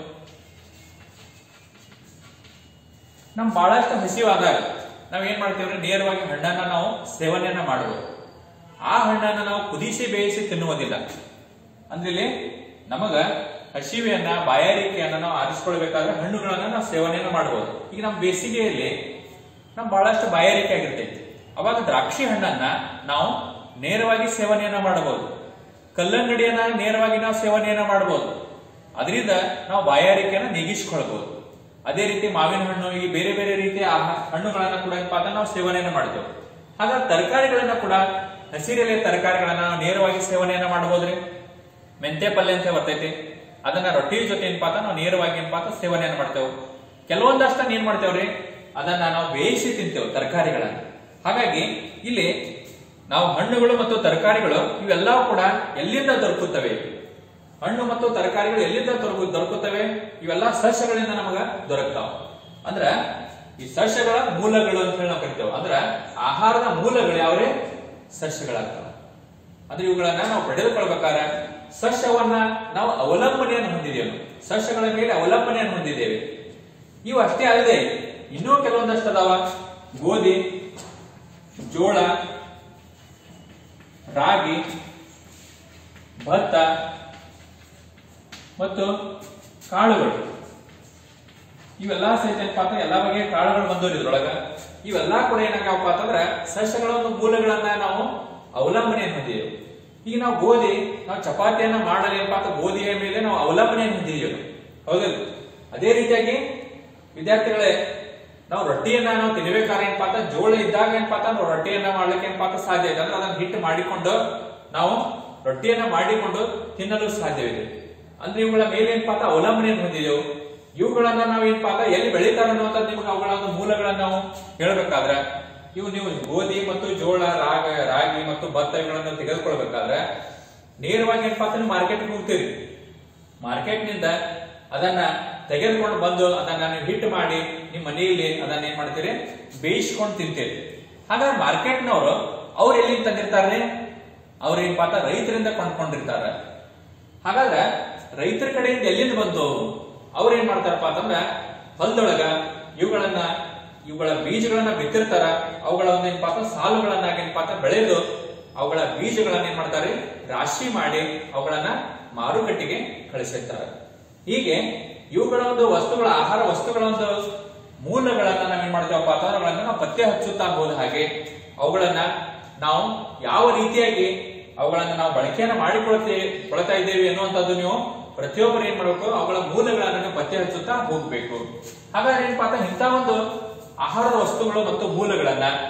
A: ನಮ್ ಬಹಳಷ್ಟು ಹಸಿವಾದಾಗ ನಾವ್ ಏನ್ ಮಾಡ್ತೇವ್ರಿ ನೇರವಾಗಿ ಹಣ್ಣನ್ನ ನಾವು ಸೇವನೆಯನ್ನ ಮಾಡಬಹುದು ಆ ಹಣ್ಣನ್ನ ನಾವು ಕುದಿಸಿ ಬೇಯಿಸಿ ತಿನ್ನುವುದಿಲ್ಲ ಅಂದ್ರೆ ಇಲ್ಲಿ ನಮಗ ಹಸಿವೆಯನ್ನ ಬಾಯಾರಿಕೆಯನ್ನ ನಾವು ಆರಿಸ್ಕೊಳ್ಬೇಕಾದ್ರೆ ಹಣ್ಣುಗಳನ್ನ ನಾವು ಸೇವನೆಯನ್ನ ಮಾಡಬಹುದು ಈಗ ನಮ್ಮ ಬೇಸಿಗೆಯಲ್ಲಿ ನಮ್ ಬಹಳಷ್ಟು ಬಾಯಾರಿಕೆ ಆಗಿರ್ತೈತಿ ಅವಾಗ ದ್ರಾಕ್ಷಿ ಹಣ್ಣನ್ನ ನಾವು ನೇರವಾಗಿ ಸೇವನೆಯನ್ನ ಮಾಡಬಹುದು ಕಲ್ಲಂಗಡಿಯನ್ನ ನೇರವಾಗಿ ನಾವು ಸೇವನೆಯನ್ನ ಮಾಡಬಹುದು ಅದರಿಂದ ನಾವು ಬಾಯಾರಿಕೆಯನ್ನ ನೀಗಿಸ್ಕೊಳ್ಬಹುದು ಅದೇ ರೀತಿ ಮಾವಿನ ಹಣ್ಣು ಈ ಬೇರೆ ಬೇರೆ ರೀತಿಯ ಆಹಾರ ಹಣ್ಣುಗಳನ್ನ ಕೂಡ ಏನಪ್ಪಾ ಅಂದ್ರೆ ನಾವು ಸೇವನೆಯನ್ನ ಮಾಡ್ತೇವೆ ಹಾಗಾದ್ರೆ ತರಕಾರಿಗಳನ್ನ ಕೂಡ ಹಸಿರೆಲೆ ತರಕಾರಿಗಳನ್ನ ನಾವು ನೇರವಾಗಿ ಸೇವನೆಯನ್ನ ಮಾಡಬಹುದ್ರಿ ಮೆಂತೆ ಪಲ್ಯ ಅಂತ ಬರ್ತೈತಿ ಅದನ್ನ ರೊಟ್ಟಿ ಜೊತೆ ಏನಪ್ಪಾ ಅಂದ್ರೆ ನಾವು ನೇರವಾಗಿ ಏನಪ್ಪಾ ಅಂದ್ರೆ ಸೇವನೆಯನ್ನ ಮಾಡ್ತೇವೆ ಕೆಲವೊಂದಷ್ಟನ್ನ ಏನ್ ಮಾಡ್ತೇವ್ರಿ ಅದನ್ನ ನಾವು ಬೇಯಿಸಿ ತಿಂತೇವೆ ತರಕಾರಿಗಳನ್ನ ಹಾಗಾಗಿ ಇಲ್ಲಿ ನಾವು ಹಣ್ಣುಗಳು ಮತ್ತು ತರಕಾರಿಗಳು ಇವೆಲ್ಲವೂ ಕೂಡ ಎಲ್ಲಿಂದ ದೊರಕುತ್ತವೆ ಹಣ್ಣು ಮತ್ತು ತರಕಾರಿಗಳು ಎಲ್ಲಿಂದ ದೊರಕು ದೊರಕುತ್ತವೆ ಇವೆಲ್ಲ ಸಸ್ಯಗಳಿಂದ ನಮಗ ದೊರಕ್ತಾವ ಅಂದ್ರ ಈ ಸಸ್ಯಗಳ ಮೂಲಗಳು ಅಂತ ಹೇಳಿ ನಾವು ಕರಿತೇವೆ ಅಂದ್ರ ಆಹಾರದ ಮೂಲಗಳು ಯಾವ್ರೆ ಸಸ್ಯಗಳಾಗ್ತಾವ ಅಂದ್ರೆ ಇವುಗಳನ್ನ ನಾವು ಪಡೆದುಕೊಳ್ಬೇಕಾದ್ರೆ ಸಸ್ಯವನ್ನ ನಾವು ಅವಲಂಬನೆಯನ್ನು ಹೊಂದಿದ್ದೇವೆ ಸಸ್ಯಗಳ ಮೇಲೆ ಅವಲಂಬನೆಯನ್ನು ಹೊಂದಿದ್ದೇವೆ ಇವು ಅಷ್ಟೇ ಅಲ್ಲದೆ ಇನ್ನೂ ಕೆಲವೊಂದಷ್ಟು ಅದಾವ ಗೋಧಿ ಜೋಳ ರಾಗಿ ಭತ್ತ ಮತ್ತು ಕಾಳುಗಳು ಇವೆಲ್ಲ ಸಹಿತ ಏನಪ್ಪಾ ಅಂದ್ರೆ ಎಲ್ಲಾ ಬಗೆಯ ಕಾಳುಗಳು ಬಂದವ್ರಿ ಇದ್ರೊಳಗ ಇವೆಲ್ಲಾ ಕೂಡ ಏನಾಗಪ್ಪ ಅಂತಂದ್ರ ಸಸ್ಯಗಳ ಒಂದು ಮೂಲಗಳನ್ನ ನಾವು ಅವಲಂಬನೆಯನ್ನು ಹೊಂದಿದ್ದೇವೆ ಈಗ ನಾವು ಗೋಧಿ ನಾವು ಚಪಾತಿಯನ್ನ ಮಾಡಲಿ ಏನಪ್ಪಾ ಅಂತ ಗೋಧಿಯ ಮೇಲೆ ನಾವು ಅವಲಂಬನೆಯನ್ನು ಹೊಂದಿದ್ದೇವೆ ಹೌದಿಲ್ಲ ಅದೇ ರೀತಿಯಾಗಿ ವಿದ್ಯಾರ್ಥಿಗಳೇ ನಾವು ರೊಟ್ಟಿಯನ್ನ ನಾವು ತಿನ್ನಬೇಕಾದ್ರೆ ಏನಪ್ಪಾ ಅಂತ ಜೋಳ ಇದ್ದಾಗ ಏನಪ್ಪಾ ಅಂತ ನಾವು ರೊಟ್ಟಿಯನ್ನ ಮಾಡ್ಲಿಕ್ಕೆ ಏನಪ್ಪಾ ಅಂತ ಸಾಧ್ಯ ಇದೆ ಅಂದ್ರೆ ಅದನ್ನ ಹಿಟ್ಟು ಮಾಡಿಕೊಂಡು ನಾವು ರೊಟ್ಟಿಯನ್ನ ಮಾಡಿಕೊಂಡು ತಿನ್ನಲು ಸಾಧ್ಯವಿದೆ ಅಂದ್ರೆ ಇವುಗಳ ಮೇಲೆ ಏನಪ್ಪಾ ಅಂತ ಅವಲಂಬನೆಯನ್ನು ಹೊಂದಿದೆವು ಇವುಗಳನ್ನ ನಾವು ಏನಪ್ಪಾ ಅಂತ ಎಲ್ಲಿ ಬೆಳೀತಾರೆ ಅನ್ನುವಂಥದ್ದು ನಿಮ್ಗೆ ಅವುಗಳ ಒಂದು ಮೂಲಗಳನ್ನ ನಾವು ಹೇಳ್ಬೇಕಾದ್ರೆ ಇವು ನೀವು ಗೋಧಿ ಮತ್ತು ಜೋಳ ರಾಗ ರಾಗಿ ಮತ್ತು ಭತ್ತ ಇವುಗಳನ್ನ ತೆಗೆದುಕೊಳ್ಬೇಕಾದ್ರೆ ನೇರವಾಗಿ ಏನಪ್ಪಾ ಅಂತ ನೀವು ಮಾರ್ಕೆಟ್ಗೆ ಹೋಗ್ತೀರಿ ಮಾರ್ಕೆಟ್ನಿಂದ ಅದನ್ನ ತೆಗೆದುಕೊಂಡು ಬಂದು ಅದನ್ನ ನೀವು ಹಿಟ್ಟು ಮಾಡಿ ನಿಮ್ಮ ಮನೆಯಲ್ಲಿ ಅದನ್ನ ಏನ್ ಮಾಡ್ತೀರಿ ಬೇಯಿಸ್ಕೊಂಡು ತಿಂತೀರಿ ಹಾಗಾದ್ರೆ ಮಾರ್ಕೆಟ್ನವರು ಅವ್ರು ಎಲ್ಲಿಂದ ತಂದಿರ್ತಾರೆ ಅವ್ರು ಏನಪ್ಪಾ ಅಂತ ರೈತರಿಂದ ಕೊಂಡ್ಕೊಂಡಿರ್ತಾರೆ ಹಾಗಾದ್ರೆ ರೈತರ ಕಡೆಯಿಂದ ಎಲ್ಲಿಂದ ಬಂತು ಅವ್ರು ಏನ್ ಮಾಡ್ತಾರಪ್ಪ ಅಂತಂದ್ರ ಹೊಲದೊಳಗ ಇವುಗಳನ್ನ ಇವುಗಳ ಬೀಜಗಳನ್ನ ಬಿತ್ತಿರ್ತಾರ ಅವುಗಳ ಒಂದು ಏನಪ್ಪಾ ಅಂತ ಸಾಲುಗಳನ್ನ ಏನಪ್ಪಾ ಅಂತ ಬೆಳೆದು ಅವುಗಳ ಬೀಜಗಳನ್ನ ಏನ್ ಮಾಡ್ತಾರೆ ರಾಶಿ ಮಾಡಿ ಅವುಗಳನ್ನ ಮಾರುಕಟ್ಟೆಗೆ ಕಳಿಸಿರ್ತಾರೆ ಹೀಗೆ ಇವುಗಳ ಒಂದು ವಸ್ತುಗಳ ಆಹಾರ ವಸ್ತುಗಳ ಒಂದು ಮೂಲಗಳನ್ನ ನಾವ್ ಏನ್ ಮಾಡ್ತೇವಪ್ಪ ಅಂತಂದ್ರೆ ಅವುಗಳನ್ನ ನಾವು ಪತ್ತೆ ಹಚ್ಚುತ್ತಾ ಹೋದ ಹಾಗೆ ಅವುಗಳನ್ನ ನಾವು ಯಾವ ರೀತಿಯಾಗಿ ಅವುಗಳನ್ನ ನಾವು ಬಳಕೆಯನ್ನ ಮಾಡಿಕೊಳ್ತೇ ಕೊಳ್ತಾ ಇದ್ದೇವೆ ಅನ್ನುವಂಥದ್ದು ನೀವು ಪ್ರತಿಯೊಬ್ಬರು ಏನ್ ಮಾಡಬೇಕು ಅವುಗಳ ಮೂಲಗಳನ್ನ ನೀವು ಪತ್ತೆ ಹಚ್ಚುತ್ತಾ ಹೋಗ್ಬೇಕು ಹಾಗಾದ್ರೆ ಏನಪ್ಪಾ ಅಂತ ಇಂಥ ಒಂದು ಆಹಾರದ ವಸ್ತುಗಳು ಮತ್ತು ಮೂಲಗಳನ್ನ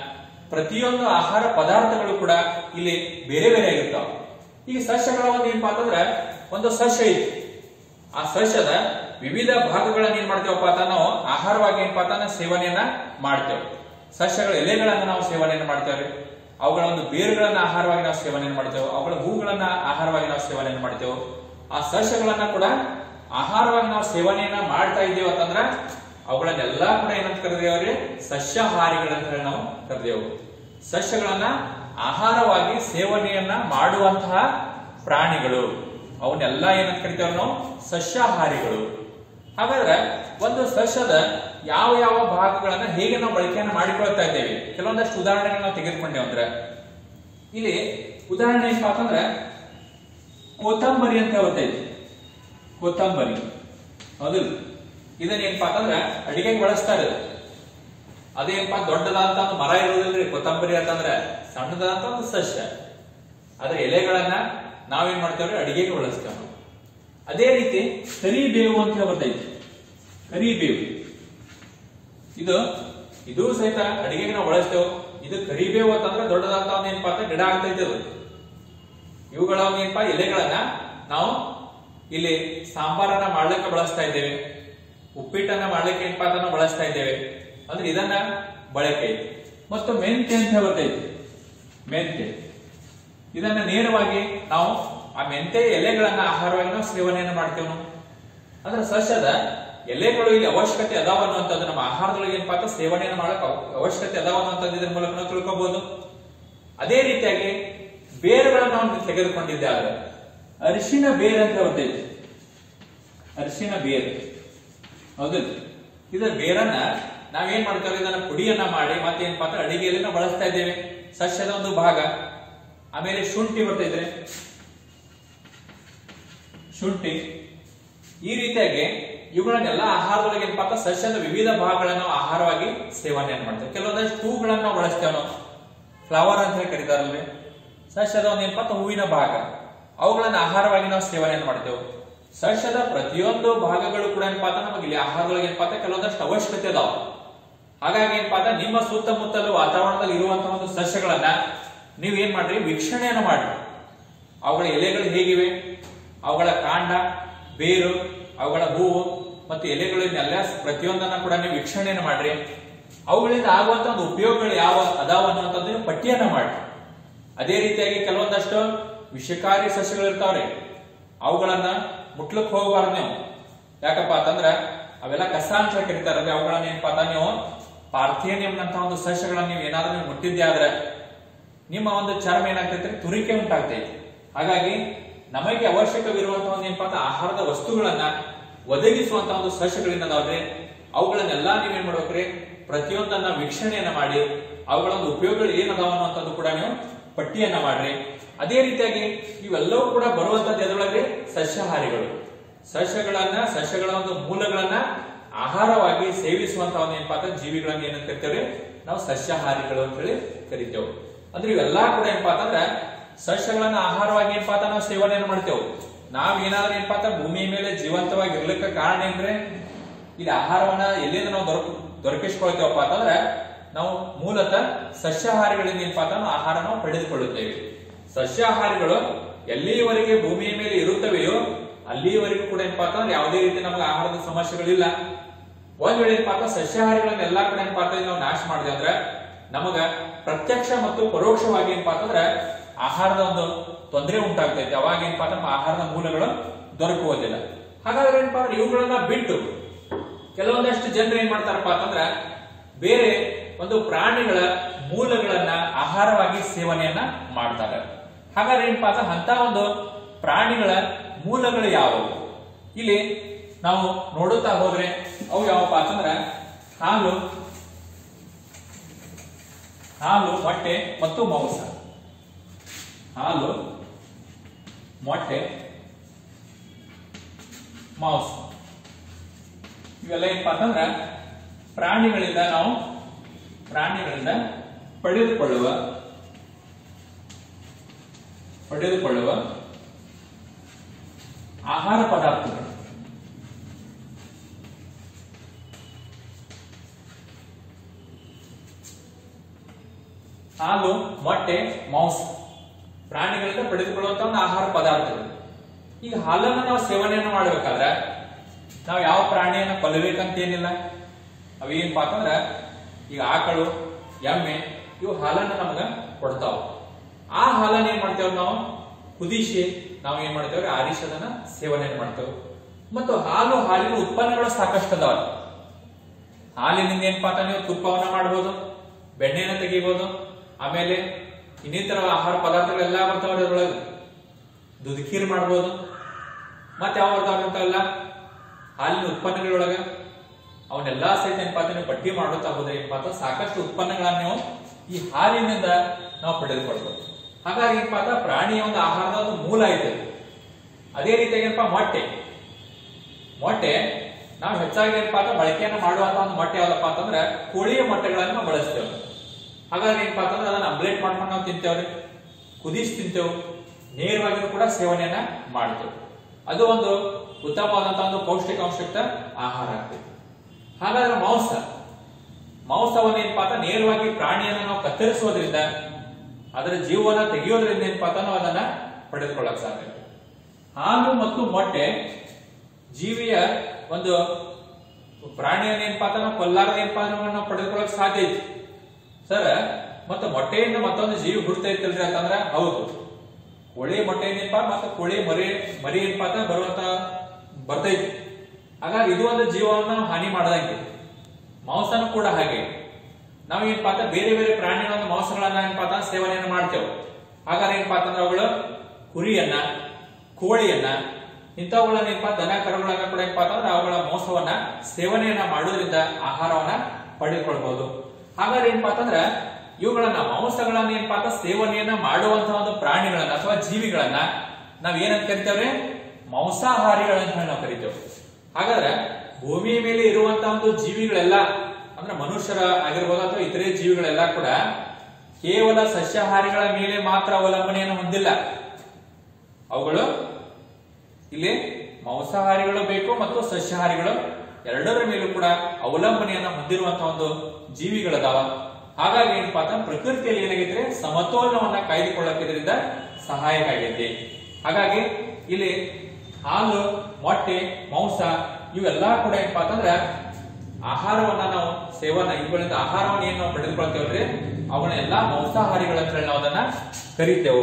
A: ಪ್ರತಿಯೊಂದು ಆಹಾರ ಪದಾರ್ಥಗಳು ಕೂಡ ಇಲ್ಲಿ ಬೇರೆ ಬೇರೆ ಆಗಿರ್ತಾವ ಈಗ ಸಸ್ಯಗಳ ಒಂದು ಏನಪ್ಪಾ ಅಂತಂದ್ರ ಒಂದು ಸಸ್ಯ ಐತಿ ಆ ಸಸ್ಯದ ವಿವಿಧ ಭಾಗಗಳನ್ನ ಏನ್ ಮಾಡ್ತೇವಪ್ಪ ಅಂತ ನಾವು ಆಹಾರವಾಗಿ ಏನಪ್ಪಾ ಅಂತ ಸೇವನೆಯನ್ನ ಮಾಡ್ತೇವೆ ಸಸ್ಯಗಳ ಎಲೆಗಳನ್ನ ನಾವು ಸೇವನೆಯನ್ನ ಮಾಡ್ತೇವೆ ಅವುಗಳ ಒಂದು ಬೇರುಗಳನ್ನ ಆಹಾರವಾಗಿ ನಾವು ಸೇವನೆಯನ್ನು ಮಾಡ್ತೇವೆ ಅವುಗಳ ಹೂಗಳನ್ನ ಆಹಾರವಾಗಿ ನಾವು ಸೇವನೆಯನ್ನು ಮಾಡ್ತೇವೆ ಆ ಸಸ್ಯಗಳನ್ನ ಕೂಡ ಆಹಾರವಾಗಿ ನಾವು ಸೇವನೆಯನ್ನ ಮಾಡ್ತಾ ಇದ್ದೇವೆ ಅಂತಂದ್ರ ಅವುಗಳನ್ನೆಲ್ಲಾ ಕೂಡ ಏನಂತ ಕರೆದೇವ್ರಿ ಸಸ್ಯಾಹಾರಿಗಳಂತ ಹೇಳಿ ನಾವು ಕರೆದೇವು ಸಸ್ಯಗಳನ್ನ ಆಹಾರವಾಗಿ ಸೇವನೆಯನ್ನ ಮಾಡುವಂತಹ ಪ್ರಾಣಿಗಳು ಅವನ್ನೆಲ್ಲ ಏನಂತ ಕರಿತೇವೆ ನಾವು ಸಸ್ಯಾಹಾರಿಗಳು ಹಾಗಾದ್ರೆ ಒಂದು ಸಸ್ಯದ ಯಾವ ಯಾವ ಭಾಗಗಳನ್ನ ಹೇಗೆ ನಾವು ಬಳಕೆಯನ್ನ ಮಾಡಿಕೊಳ್ತಾ ಇದ್ದೇವೆ ಕೆಲವೊಂದಷ್ಟು ಉದಾಹರಣೆಗಳನ್ನ ನಾವು ತೆಗೆದುಕೊಂಡೇವೆ ಅಂದ್ರೆ ಇಲ್ಲಿ ಉದಾಹರಣೆ ಏನಪ್ಪಾ ಅಂತಂದ್ರೆ ಕೊತ್ತಂಬರಿ ಅಂತ ಗೊತ್ತೈತಿ ಕೊತ್ತಂಬರಿ ಹೌದಿಲ್ಲ ಇದನ್ನ ಏನಪ್ಪಾ ಅಂತಂದ್ರೆ ಅಡಿಗೆಗೆ ಬಳಸ್ತಾರೆ ಅದೇನಪ್ಪ ದೊಡ್ಡದಾದಂತ ಒಂದು ಮರ ಇರೋದಿಲ್ರಿ ಕೊತ್ತಂಬರಿ ಅಂತಂದ್ರೆ ಸಣ್ಣದಾದಂತ ಒಂದು ಸಸ್ಯ ಅದ್ರ ಎಲೆಗಳನ್ನ ನಾವೇನ್ ಮಾಡ್ತೇವ್ರಿ ಅಡಿಗೆಗೆ ಬಳಸ್ತೇವೆ ನಾವು. ಅದೇ ರೀತಿ ಕರಿಬೇವು ಅಂತ ಹೇಳಿ ಬರ್ತೈತಿ ಕರಿಬೇವು ಇದು ಇದು ಸಹಿತ ಅಡಿಗೆಗೆ ನಾವು ಬಳಸ್ತೇವೆ ಇದು ಕರಿಬೇವು ಅಂತಂದ್ರೆ ದೊಡ್ಡದಾದಂತ ಒಂದು ಏನಪ್ಪಾ ಅಂತ ಗಿಡ ಆಗ್ತೈತಿ ಅದು ಇವುಗಳ ಒಂದು ಏನಪ್ಪಾ ಎಲೆಗಳನ್ನ ನಾವು ಇಲ್ಲಿ ಸಾಂಬಾರನ್ನ ಮಾಡ್ಲಿಕ್ಕೆ ಬಳಸ್ತಾ ಇದ್ದೇವೆ ಉಪ್ಪಿಟ್ಟನ್ನ ಮಾಡ್ಲಿಕ್ಕೆ ಏನಪ್ಪಾ ಅಂತ ನಾವು ಬಳಸ್ತಾ ಇದ್ದೇವೆ ಅಂದ್ರೆ ಇದನ್ನ ಬಳಕೆ ಐತಿ ಮತ್ತು ಮೆಂತೆ ಅಂತ ಬರ್ತೈತಿ ಮೆಂತೆ ಇದನ್ನ ನೇರವಾಗಿ ನಾವು ಆ ಮೆಂತೆ ಎಲೆಗಳನ್ನ ಆಹಾರವಾಗಿ ನಾವು ಸೇವನೆಯನ್ನು ಮಾಡ್ತೇವೆ ನಾವು ಅಂದ್ರೆ ಸಸ್ಯದ ಎಲೆಗಳು ಇಲ್ಲಿ ಅವಶ್ಯಕತೆ ಅದಾವ ಅನ್ನುವಂಥದ್ದು ನಮ್ಮ ಆಹಾರದೊಳಗೆ ಏನಪ್ಪಾ ಅಂತ ಸೇವನೆಯನ್ನು ಮಾಡಕ್ ಅವ- ಅವಶ್ಯಕತೆ ಅದಾವ ಅನ್ನುವಂಥದ್ದು ಇದ್ರ ಮೂಲಕ ನಾವು ತಿಳ್ಕೊಬಹುದು ಅದೇ ರೀತಿಯಾಗಿ ಬೇರುಗಳನ್ನು ನಾವು ತೆಗೆದುಕೊಂಡಿದ್ದೆ ಆದ್ರೆ ಅರಿಶಿನ ಬೇರ್ ಅಂತ ಬರ್ತೈತಿ ಅರಿಶಿನ ಬೇರು ಹೌದಿಲ್ಲ ಇದರ ಬೇರನ್ನ ನಾವೇನ್ ಮಾಡ್ತೇವೆ ಇದನ್ನ ಪುಡಿಯನ್ನ ಮಾಡಿ ಮತ್ತೆ ಏನಪ್ಪಾ ಅಂದ್ರೆ ಅಡಿಗೆಯಲ್ಲಿ ನಾವು ಬಳಸ್ತಾ ಇದ್ದೇವೆ ಸಸ್ಯದ ಒಂದು ಭಾಗ ಆಮೇಲೆ ಶುಂಠಿ ಬರ್ತೈತ್ರಿ ಶುಂಠಿ ಈ ರೀತಿಯಾಗಿ ಇವುಗಳನ್ನೆಲ್ಲ ಆಹಾರದೊಳಗೆ ಏನಪ್ಪಾ ಅಂದ್ರೆ ಸಸ್ಯದ ವಿವಿಧ ಭಾಗಗಳನ್ನು ನಾವು ಆಹಾರವಾಗಿ ಸೇವನೆಯನ್ನು ಮಾಡ್ತೇವೆ ಕೆಲವೊಂದಷ್ಟು ಹೂಗಳನ್ನ ನಾವು ಬಳಸ್ತೇವೆ ನಾವು ಫ್ಲವರ್ ಅಂತ ಹೇಳಿ ಕರೀತಾರಲ್ರಿ ಸಸ್ಯದ ಒಂದು ಏನಪ್ಪಾ ಅಂದ್ರೆ ಹೂವಿನ ಭಾಗ ಅವುಗಳನ್ನ ಆಹಾರವಾಗಿ ನಾವು ಸೇವನೆಯನ್ನು ಮಾಡ್ತೇವೆ ಸಸ್ಯದ ಪ್ರತಿಯೊಂದು ಭಾಗಗಳು ಕೂಡ ಏನಪ್ಪಾ ಅಂದ್ರೆ ನಮಗೆ ಇಲ್ಲಿ ಆಹಾರದೊಳಗೆ ಏನಪ್ಪಾ ಅಂದ್ರೆ ಕೆಲವೊಂದಷ್ಟು ಅವಶ್ಯಕತೆ ಅದಾವ ಹಾಗಾಗಿ ಏನಪ್ಪಾ ಅಂದ್ರೆ ನಿಮ್ಮ ಸುತ್ತಮುತ್ತಲು ವಾತಾವರಣದಲ್ಲಿ ಇರುವಂತಹ ಒಂದು ಸಸ್ಯಗಳನ್ನ ನೀವು ಏನ್ ಮಾಡ್ರಿ ವೀಕ್ಷಣೆಯನ್ನು ಮಾಡ್ರಿ ಅವುಗಳ ಎಲೆಗಳು ಹೇಗಿವೆ ಅವುಗಳ ಕಾಂಡ ಬೇರು ಅವುಗಳ ಹೂವು ಮತ್ತು ಎಲೆಗಳನ್ನೆಲ್ಲ ಪ್ರತಿಯೊಂದನ್ನ ಕೂಡ ನೀವು ವೀಕ್ಷಣೆಯನ್ನು ಮಾಡ್ರಿ ಅವುಗಳಿಂದ ಆಗುವಂತ ಒಂದು ಉಪಯೋಗಗಳು ಯಾವ ಅದಾವ ಅನ್ನುವಂಥದ್ದನ್ನು ಪಟ್ಟಿಯನ್ನ ಮಾಡಿ ಅದೇ ರೀತಿಯಾಗಿ ಕೆಲವೊಂದಷ್ಟು ವಿಷಕಾರಿ ಸಸ್ಯಗಳು ಇರ್ತಾವ್ರಿ ಅವುಗಳನ್ನ ಮುಟ್ಲಕ್ ಹೋಗಬಾರ್ದು ನೀವು ಯಾಕಪ್ಪ ಅಂತಂದ್ರ ಅವೆಲ್ಲ ಕಸ ಅಂತ ಹೇಳಿ ಕರೀತಾರಲ್ರಿ ಅವುಗಳನ್ನ ಏನಪ್ಪಾ ಅಂತ ನೀವು ಪಾರ್ಥೇನಿಯಂ ಅಂತ ಒಂದು ಸಸ್ಯಗಳನ್ನ ನೀವು ಏನಾದ್ರೂ ನೀವು ಮುಟ್ಟಿದ್ದೆ ಆದ್ರೆ ನಿಮ್ಮ ಒಂದು ಚರ್ಮ ಏನಾಗ್ತೈತೆ ತುರಿಕೆ ಉಂಟಾಗ್ತೈತಿ ಹಾಗಾಗಿ ನಮಗೆ ಅವಶ್ಯಕವಿರುವಂತಹ ಒಂದು ಏನಪ್ಪಾ ಅಂದ್ರೆ ಆಹಾರದ ವಸ್ತುಗಳನ್ನ ಒದಗಿಸುವಂತಹ ಒಂದು ಸಸ್ಯಗಳಿಂದ ಅದಾವ್ರಿ ಅವುಗಳನ್ನೆಲ್ಲ ನೀವೇನ್ ಮಾಡ್ಬೇಕ್ರಿ ಪ್ರತಿಯೊಂದನ್ನ ವೀಕ್ಷಣೆಯನ್ನ ಮಾಡಿ ಅವುಗಳ ಒಂದು ಉಪಯೋಗಗಳು ಏನದಾವ ಅನ್ನುವಂಥದ್ದು ಕೂಡ ನೀವು ಪಟ್ಟಿಯನ್ನ ಮಾಡ್ರಿ ಅದೇ ರೀತಿಯಾಗಿ ಇವೆಲ್ಲವೂ ಕೂಡ ಬರುವಂತದ್ದು ಎದ್ರೊಳಗೆ ಸಸ್ಯಾಹಾರಿಗಳು ಸಸ್ಯಗಳನ್ನ ಸಸ್ಯಗಳ ಒಂದು ಮೂಲಗಳನ್ನ ಆಹಾರವಾಗಿ ಸೇವಿಸುವಂತಹ ಒಂದು ಏನಪ್ಪಾ ಅಂದ್ರೆ ಜೀವಿಗಳನ್ನ ಏನಂತ ಕರಿತೇವೆ ನಾವು ಸಸ್ಯಾಹಾರಿಗಳು ಅಂತ ಹೇಳಿ ಕರಿತೇವೆ ಅಂದ್ರೆ ಇವೆಲ್ಲಾ ಕೂಡ ಏನಪ್ಪಾ ಅಂತಂದ್ರೆ ಸಸ್ಯಗಳನ್ನ ಆಹಾರವಾಗಿ ಏನಪ್ಪಾ ಅಂತ ನಾವು ಸೇವನೆಯನ್ನು ಮಾಡ್ತೇವೆ ನಾವ್ ಏನಾದ್ರೂ ಏನಪ್ಪಾ ಅಂತ ಭೂಮಿಯ ಮೇಲೆ ಜೀವಂತವಾಗಿ ಇರ್ಲಿಕ್ಕೆ ಕಾರಣ ಏನ್ರಿ ಇಲ್ಲಿ ಆಹಾರವನ್ನ ಎಲ್ಲಿಂದ ನಾವು ದೊರಕ ದೊರಕಿಸ್ಕೊಳ್ತೇವಪ್ಪ ಅಂತಂದ್ರೆ ನಾವು ಮೂಲತಃ ಸಸ್ಯಾಹಾರಿಗಳಿಂದ ಏನಪ್ಪಾ ಅಂತ ನಾವು ಆಹಾರ ನಾವು ಪಡೆದುಕೊಳ್ಳುತ್ತೇವೆ ಸಸ್ಯಾಹಾರಿಗಳು ಎಲ್ಲಿಯವರೆಗೆ ಭೂಮಿಯ ಮೇಲೆ ಇರುತ್ತವೆಯೋ ಅಲ್ಲಿಯವರೆಗೂ ಕೂಡ ಏನಪ್ಪಾ ಅಂತಂದ್ರೆ ಯಾವುದೇ ರೀತಿ ನಮಗೆ ಆಹಾರದ ಸಮಸ್ಯೆಗಳಿಲ್ಲ ಒಂದ್ ವೇಳೆ ಏನಪ್ಪಾ ಅಂತ ಸಸ್ಯಾಹಾರಿಗಳನ್ನ ಎಲ್ಲಾ ಕಡೆ ಏನಪ್ಪಾ ಅಂತ ನಾವು ನಾಶ ಮಾಡಿದೆ ಅಂದ್ರೆ ನಮಗ ಪ್ರತ್ಯಕ್ಷ ಮತ್ತು ಪರೋಕ್ಷವಾಗಿ ಏನಪ್ಪಾ ಅಂತಂದ್ರೆ ಆಹಾರದ ಒಂದು ತೊಂದರೆ ಉಂಟಾಗ್ತೈತೆ ಅವಾಗ ಏನಪ್ಪಾ ಅಂದ್ರೆ ನಮ್ಮ ಆಹಾರದ ಮೂಲಗಳು ದೊರಕುವುದಿಲ್ಲ ಹಾಗಾದ್ರೆ ಏನಪ್ಪಾ ಅಂದ್ರೆ ಇವುಗಳನ್ನ ಬಿಟ್ಟು ಕೆಲವೊಂದಷ್ಟು ಜನರು ಏನ್ ಮಾಡ್ತಾರಪ್ಪ ಅಂತಂದ್ರ ಬೇರೆ ಒಂದು ಪ್ರಾಣಿಗಳ ಮೂಲಗಳನ್ನ ಆಹಾರವಾಗಿ ಸೇವನೆಯನ್ನ ಮಾಡ್ತಾರೆ ಹಾಗಾದ್ರೆ ಏನಪ್ಪಾ ಅಂದ್ರೆ ಅಂತ ಒಂದು ಪ್ರಾಣಿಗಳ ಮೂಲಗಳು ಯಾವುವು ಇಲ್ಲಿ ನಾವು ನೋಡುತ್ತಾ ಹೋದ್ರೆ ಅವು ಯಾವಪ್ಪ ಅಂತಂದ್ರ ಹಾಲು ಹಾಲು ಮೊಟ್ಟೆ ಮತ್ತು ಮಾಂಸ ಹಾಲು ಮೊಟ್ಟೆ ಮಾಂಸ ಇವೆಲ್ಲ ಏನಪ್ಪಾ ಅಂತಂದ್ರ ಪ್ರಾಣಿಗಳಿಂದ ನಾವು ಪ್ರಾಣಿಗಳಿಂದ ಪಡೆದುಕೊಳ್ಳುವ ಪಡೆದುಕೊಳ್ಳುವ ಆಹಾರ ಪದಾರ್ಥಗಳು ಹಾಲು ಮೊಟ್ಟೆ ಮಾಂಸ ಪ್ರಾಣಿಗಳಿಂದ ಪಡೆದುಕೊಳ್ಳುವಂತ ಒಂದು ಆಹಾರ ಪದಾರ್ಥಗಳು ಈಗ ಹಾಲನ್ನು ನಾವು ಸೇವನೆಯನ್ನು ಮಾಡ್ಬೇಕಾದ್ರೆ ನಾವು ಯಾವ ಪ್ರಾಣಿಯನ್ನ ಕೊಲ್ಲಬೇಕಂತ ಏನಿಲ್ಲ ಅವೇನಪ್ಪಾ ಅಂತಂದ್ರ ಈಗ ಆಕಳು ಎಮ್ಮೆ ಇವು ಹಾಲನ್ನ ನಮಗ ಕೊಡ್ತಾವ ಆ ಹಾಲನ್ನ ಏನ್ ಮಾಡ್ತೇವೆ ನಾವು ಕುದಿಸಿ ನಾವು ಏನ್ ಮಾಡ್ತೇವೆ ಆರಿಸಿ ಅದನ್ನ ಸೇವನೆಯನ್ನು ಮಾಡ್ತೇವೆ ಮತ್ತು ಹಾಲು ಹಾಲಿನ ಉತ್ಪನ್ನಗಳು ಸಾಕಷ್ಟು ಅದಾವ ಹಾಲಿನಿಂದ ಏನಪ್ಪಾ ಅಂತ ನೀವು ತುಪ್ಪವನ್ನ ಮಾಡಬಹುದು ಬೆಣ್ಣೆನ ತೆಗಿಬಹುದು ಆಮೇಲೆ ಇನ್ನಿತರ ಆಹಾರ ಪದಾರ್ಥಗಳೆಲ್ಲ ಬರ್ತಾವ್ರಿ ಅದ್ರೊಳಗೆ ದುಧಕೀರ್ ಮಾಡ್ಬೋದು ಮತ್ತೆ ಯಾವ ಬರ್ತಾವ ಅಂತೆಲ್ಲ ಹಾಲಿನ ಉತ್ಪನ್ನಗಳೊಳಗ ಅವನ್ನೆಲ್ಲಾ ಸಹಿತ ಏನಪ್ಪಾ ಅಂತ ನೀವು ಪಟ್ಟಿ ಮಾಡುತ್ತಾ ಹೋದ್ರೆ ಏನಪ್ಪಾ ಅಂತ ಸಾಕಷ್ಟು ಉತ್ಪನ್ನಗಳನ್ನ ನೀವು ಈ ಹಾಲಿನಿಂದ ನಾವು ಪಡೆದುಕೊಳ್ಬಹುದು ಹಾಗಾಗಿ ಏನಪ್ಪಾ ಅಂತ ಪ್ರಾಣಿಯ ಒಂದು ಆಹಾರದ ಒಂದು ಮೂಲ ಐತೆ ಅದೇ ರೀತಿಯಾಗಿ ಏನಪ್ಪಾ ಮೊಟ್ಟೆ ಮೊಟ್ಟೆ ನಾವು ಹೆಚ್ಚಾಗಿ ಏನಪ್ಪಾ ಅಂದ್ರೆ ಬಳಕೆಯನ್ನು ಮಾಡುವಂತ ಒಂದು ಮೊಟ್ಟೆ ಯಾವ್ದಪ್ಪ ಅಂತಂದ್ರೆ ಕೋಳಿಯ ಮೊಟ್ಟೆಗಳನ್ನ ನಾವು ಬಳಸ್ತೇವೆ ಹಾಗಾಗಿ ಏನಪ್ಪಾ ಅಂತಂದ್ರೆ ಅದನ್ನ ಅಮ್ಲೇಟ್ ಮಾಡ್ಕೊಂಡು ನಾವು ತಿಂತೇವ್ರಿ ಕುದಿಸಿ ತಿಂತೇವೆ ನೇರವಾಗಿಯೂ ಕೂಡ ಸೇವನೆಯನ್ನ ಮಾಡ್ತೇವೆ ಅದು ಒಂದು ಉತ್ತಮವಾದಂತಹ ಒಂದು ಪೌಷ್ಟಿಕಾಂಶಯುಕ್ತ ಆಹಾರ ಆಗ್ತೈತಿ ಹಾಗಾದ್ರೆ ಮಾಂಸ ಮಾಂಸವನ್ನು ಏನಪ್ಪಾ ಅಂತ ನೇರವಾಗಿ ಪ್ರಾಣಿಯನ್ನ ನಾವು ಕತ್ತರಿಸೋದ್ರಿಂದ ಅದರ ಜೀವನ ತೆಗೆಯೋದ್ರಿಂದ ಏನಪ್ಪಾ ಅಂತ ನಾವು ಅದನ್ನ ಪಡೆದುಕೊಳ್ಳಕ್ ಸಾಧ್ಯ ಹಾಲು ಮತ್ತು ಮೊಟ್ಟೆ ಜೀವಿಯ ಒಂದು ಪ್ರಾಣಿಯನ್ನ ಏನಪ್ಪಾ ಅಂತ ನಾವು ಕೊಲ್ಲಾರದ ಏನಪ್ಪಾ ಅಂದ್ರೆ ನಾವು ಪಡೆದುಕೊಳ್ಳಕ್ ಸಾಧ್ಯ ಐತಿ ಸರ್ ಮತ್ತೆ ಮೊಟ್ಟೆಯಿಂದ ಮತ್ತೊಂದು ಜೀವಿ ಹುಡ್ತೈತಲ್ರಿ ಅಂತಂದ್ರ ಹೌದು ಕೋಳಿ ಮೊಟ್ಟೆ ಏನಪ್ಪಾ ಮತ್ತೆ ಕೋಳಿ ಮರಿ ಮರಿ ಏನಪ್ಪಾ ಅಂತ ಬರುವಂತ ಬರ್ತೈತಿ ಹಾಗಾಗಿ ಇದು ಒಂದು ಜೀವವನ್ನು ನಾವು ಹಾನಿ ಮಾಡದಂಗೆ ಮಾಂಸನೂ ಕೂಡ ಹಾಗೆ ನಾವು ಏನಪ್ಪಾ ಅಂತ ಬೇರೆ ಬೇರೆ ಪ್ರಾಣಿಗಳ ಒಂದು ಮಾಂಸಗಳನ್ನ ಏನಪ್ಪಾ ಅಂತ ಸೇವನೆಯನ್ನು ಮಾಡ್ತೇವೆ ಹಾಗಾದ್ರೆ ಏನಪ್ಪಾ ಅಂತಂದ್ರೆ ಅವುಗಳು ಕುರಿಯನ್ನ ಕೋಳಿಯನ್ನ ಇಂಥವುಗಳನ್ನ ಏನಪ್ಪಾ ದನ ಕರುಗಳನ್ನ ಕೂಡ ಏನಪ್ಪಾ ಅಂತಂದ್ರೆ ಅವುಗಳ ಮಾಂಸವನ್ನ ಸೇವನೆಯನ್ನ ಮಾಡೋದ್ರಿಂದ ಆಹಾರವನ್ನ ಪಡೆದುಕೊಳ್ಬಹುದು ಹಾಗಾದ್ರೆ ಏನಪ್ಪಾ ಅಂತಂದ್ರೆ ಇವುಗಳನ್ನ ಮಾಂಸಗಳನ್ನ ಏನಪ್ಪಾ ಅಂತ ಸೇವನೆಯನ್ನ ಮಾಡುವಂತಹ ಒಂದು ಪ್ರಾಣಿಗಳನ್ನ ಅಥವಾ ಜೀವಿಗಳನ್ನ ನಾವ್ ಏನಂತ ಕರಿತೇವ್ರಿ ಮಾಂಸಾಹಾರಿಗಳಂತ ಹೇಳಿ ನಾವು ಕರಿತೇವೆ ಹಾಗಾದ್ರೆ ಭೂಮಿಯ ಮೇಲೆ ಇರುವಂತಹ ಒಂದು ಜೀವಿಗಳೆಲ್ಲ ಅಂದ್ರೆ ಮನುಷ್ಯರ ಆಗಿರ್ಬೋದು ಅಥವಾ ಇತರೆ ಜೀವಿಗಳೆಲ್ಲ ಕೂಡ ಕೇವಲ ಸಸ್ಯಾಹಾರಿಗಳ ಮೇಲೆ ಮಾತ್ರ ಅವಲಂಬನೆಯನ್ನು ಹೊಂದಿಲ್ಲ ಅವುಗಳು ಇಲ್ಲಿ ಮಾಂಸಾಹಾರಿಗಳು ಬೇಕು ಮತ್ತು ಸಸ್ಯಾಹಾರಿಗಳು ಎರಡರ ಮೇಲೂ ಕೂಡ ಅವಲಂಬನೆಯನ್ನ ಹೊಂದಿರುವಂತಹ ಒಂದು ಜೀವಿಗಳದಾವ ಹಾಗಾಗಿ ಏನಪ್ಪಾ ಅಂತ ಪ್ರಕೃತಿಯಲ್ಲಿ ಏನಾಗೈತ್ರಿ ಸಮತೋಲನವನ್ನ ಕಾಯ್ದುಕೊಳ್ಳಕ್ಕೆ ಇದರಿಂದ ಸಹಾಯಕ ಆಗೈತಿ ಹಾಗಾಗಿ ಇಲ್ಲಿ ಹಾಲು ಮೊಟ್ಟೆ ಮಾಂಸ ಇವೆಲ್ಲಾ ಕೂಡ ಏನಪ್ಪಾ ಅಂತಂದ್ರ ಆಹಾರವನ್ನ ನಾವು ಸೇವನ ಇವುಗಳಿಂದ ಆಹಾರವನ್ನ ಏನ್ ನಾವು ಪಡೆದುಕೊಳ್ತೇವಲ್ರಿ ಅವುಗಳನ್ನೆಲ್ಲ ಮಾಂಸಾಹಾರಿಗಳ ಅಂತ ಹೇಳಿ ನಾವು ಅದನ್ನ ಕರಿತೇವೆ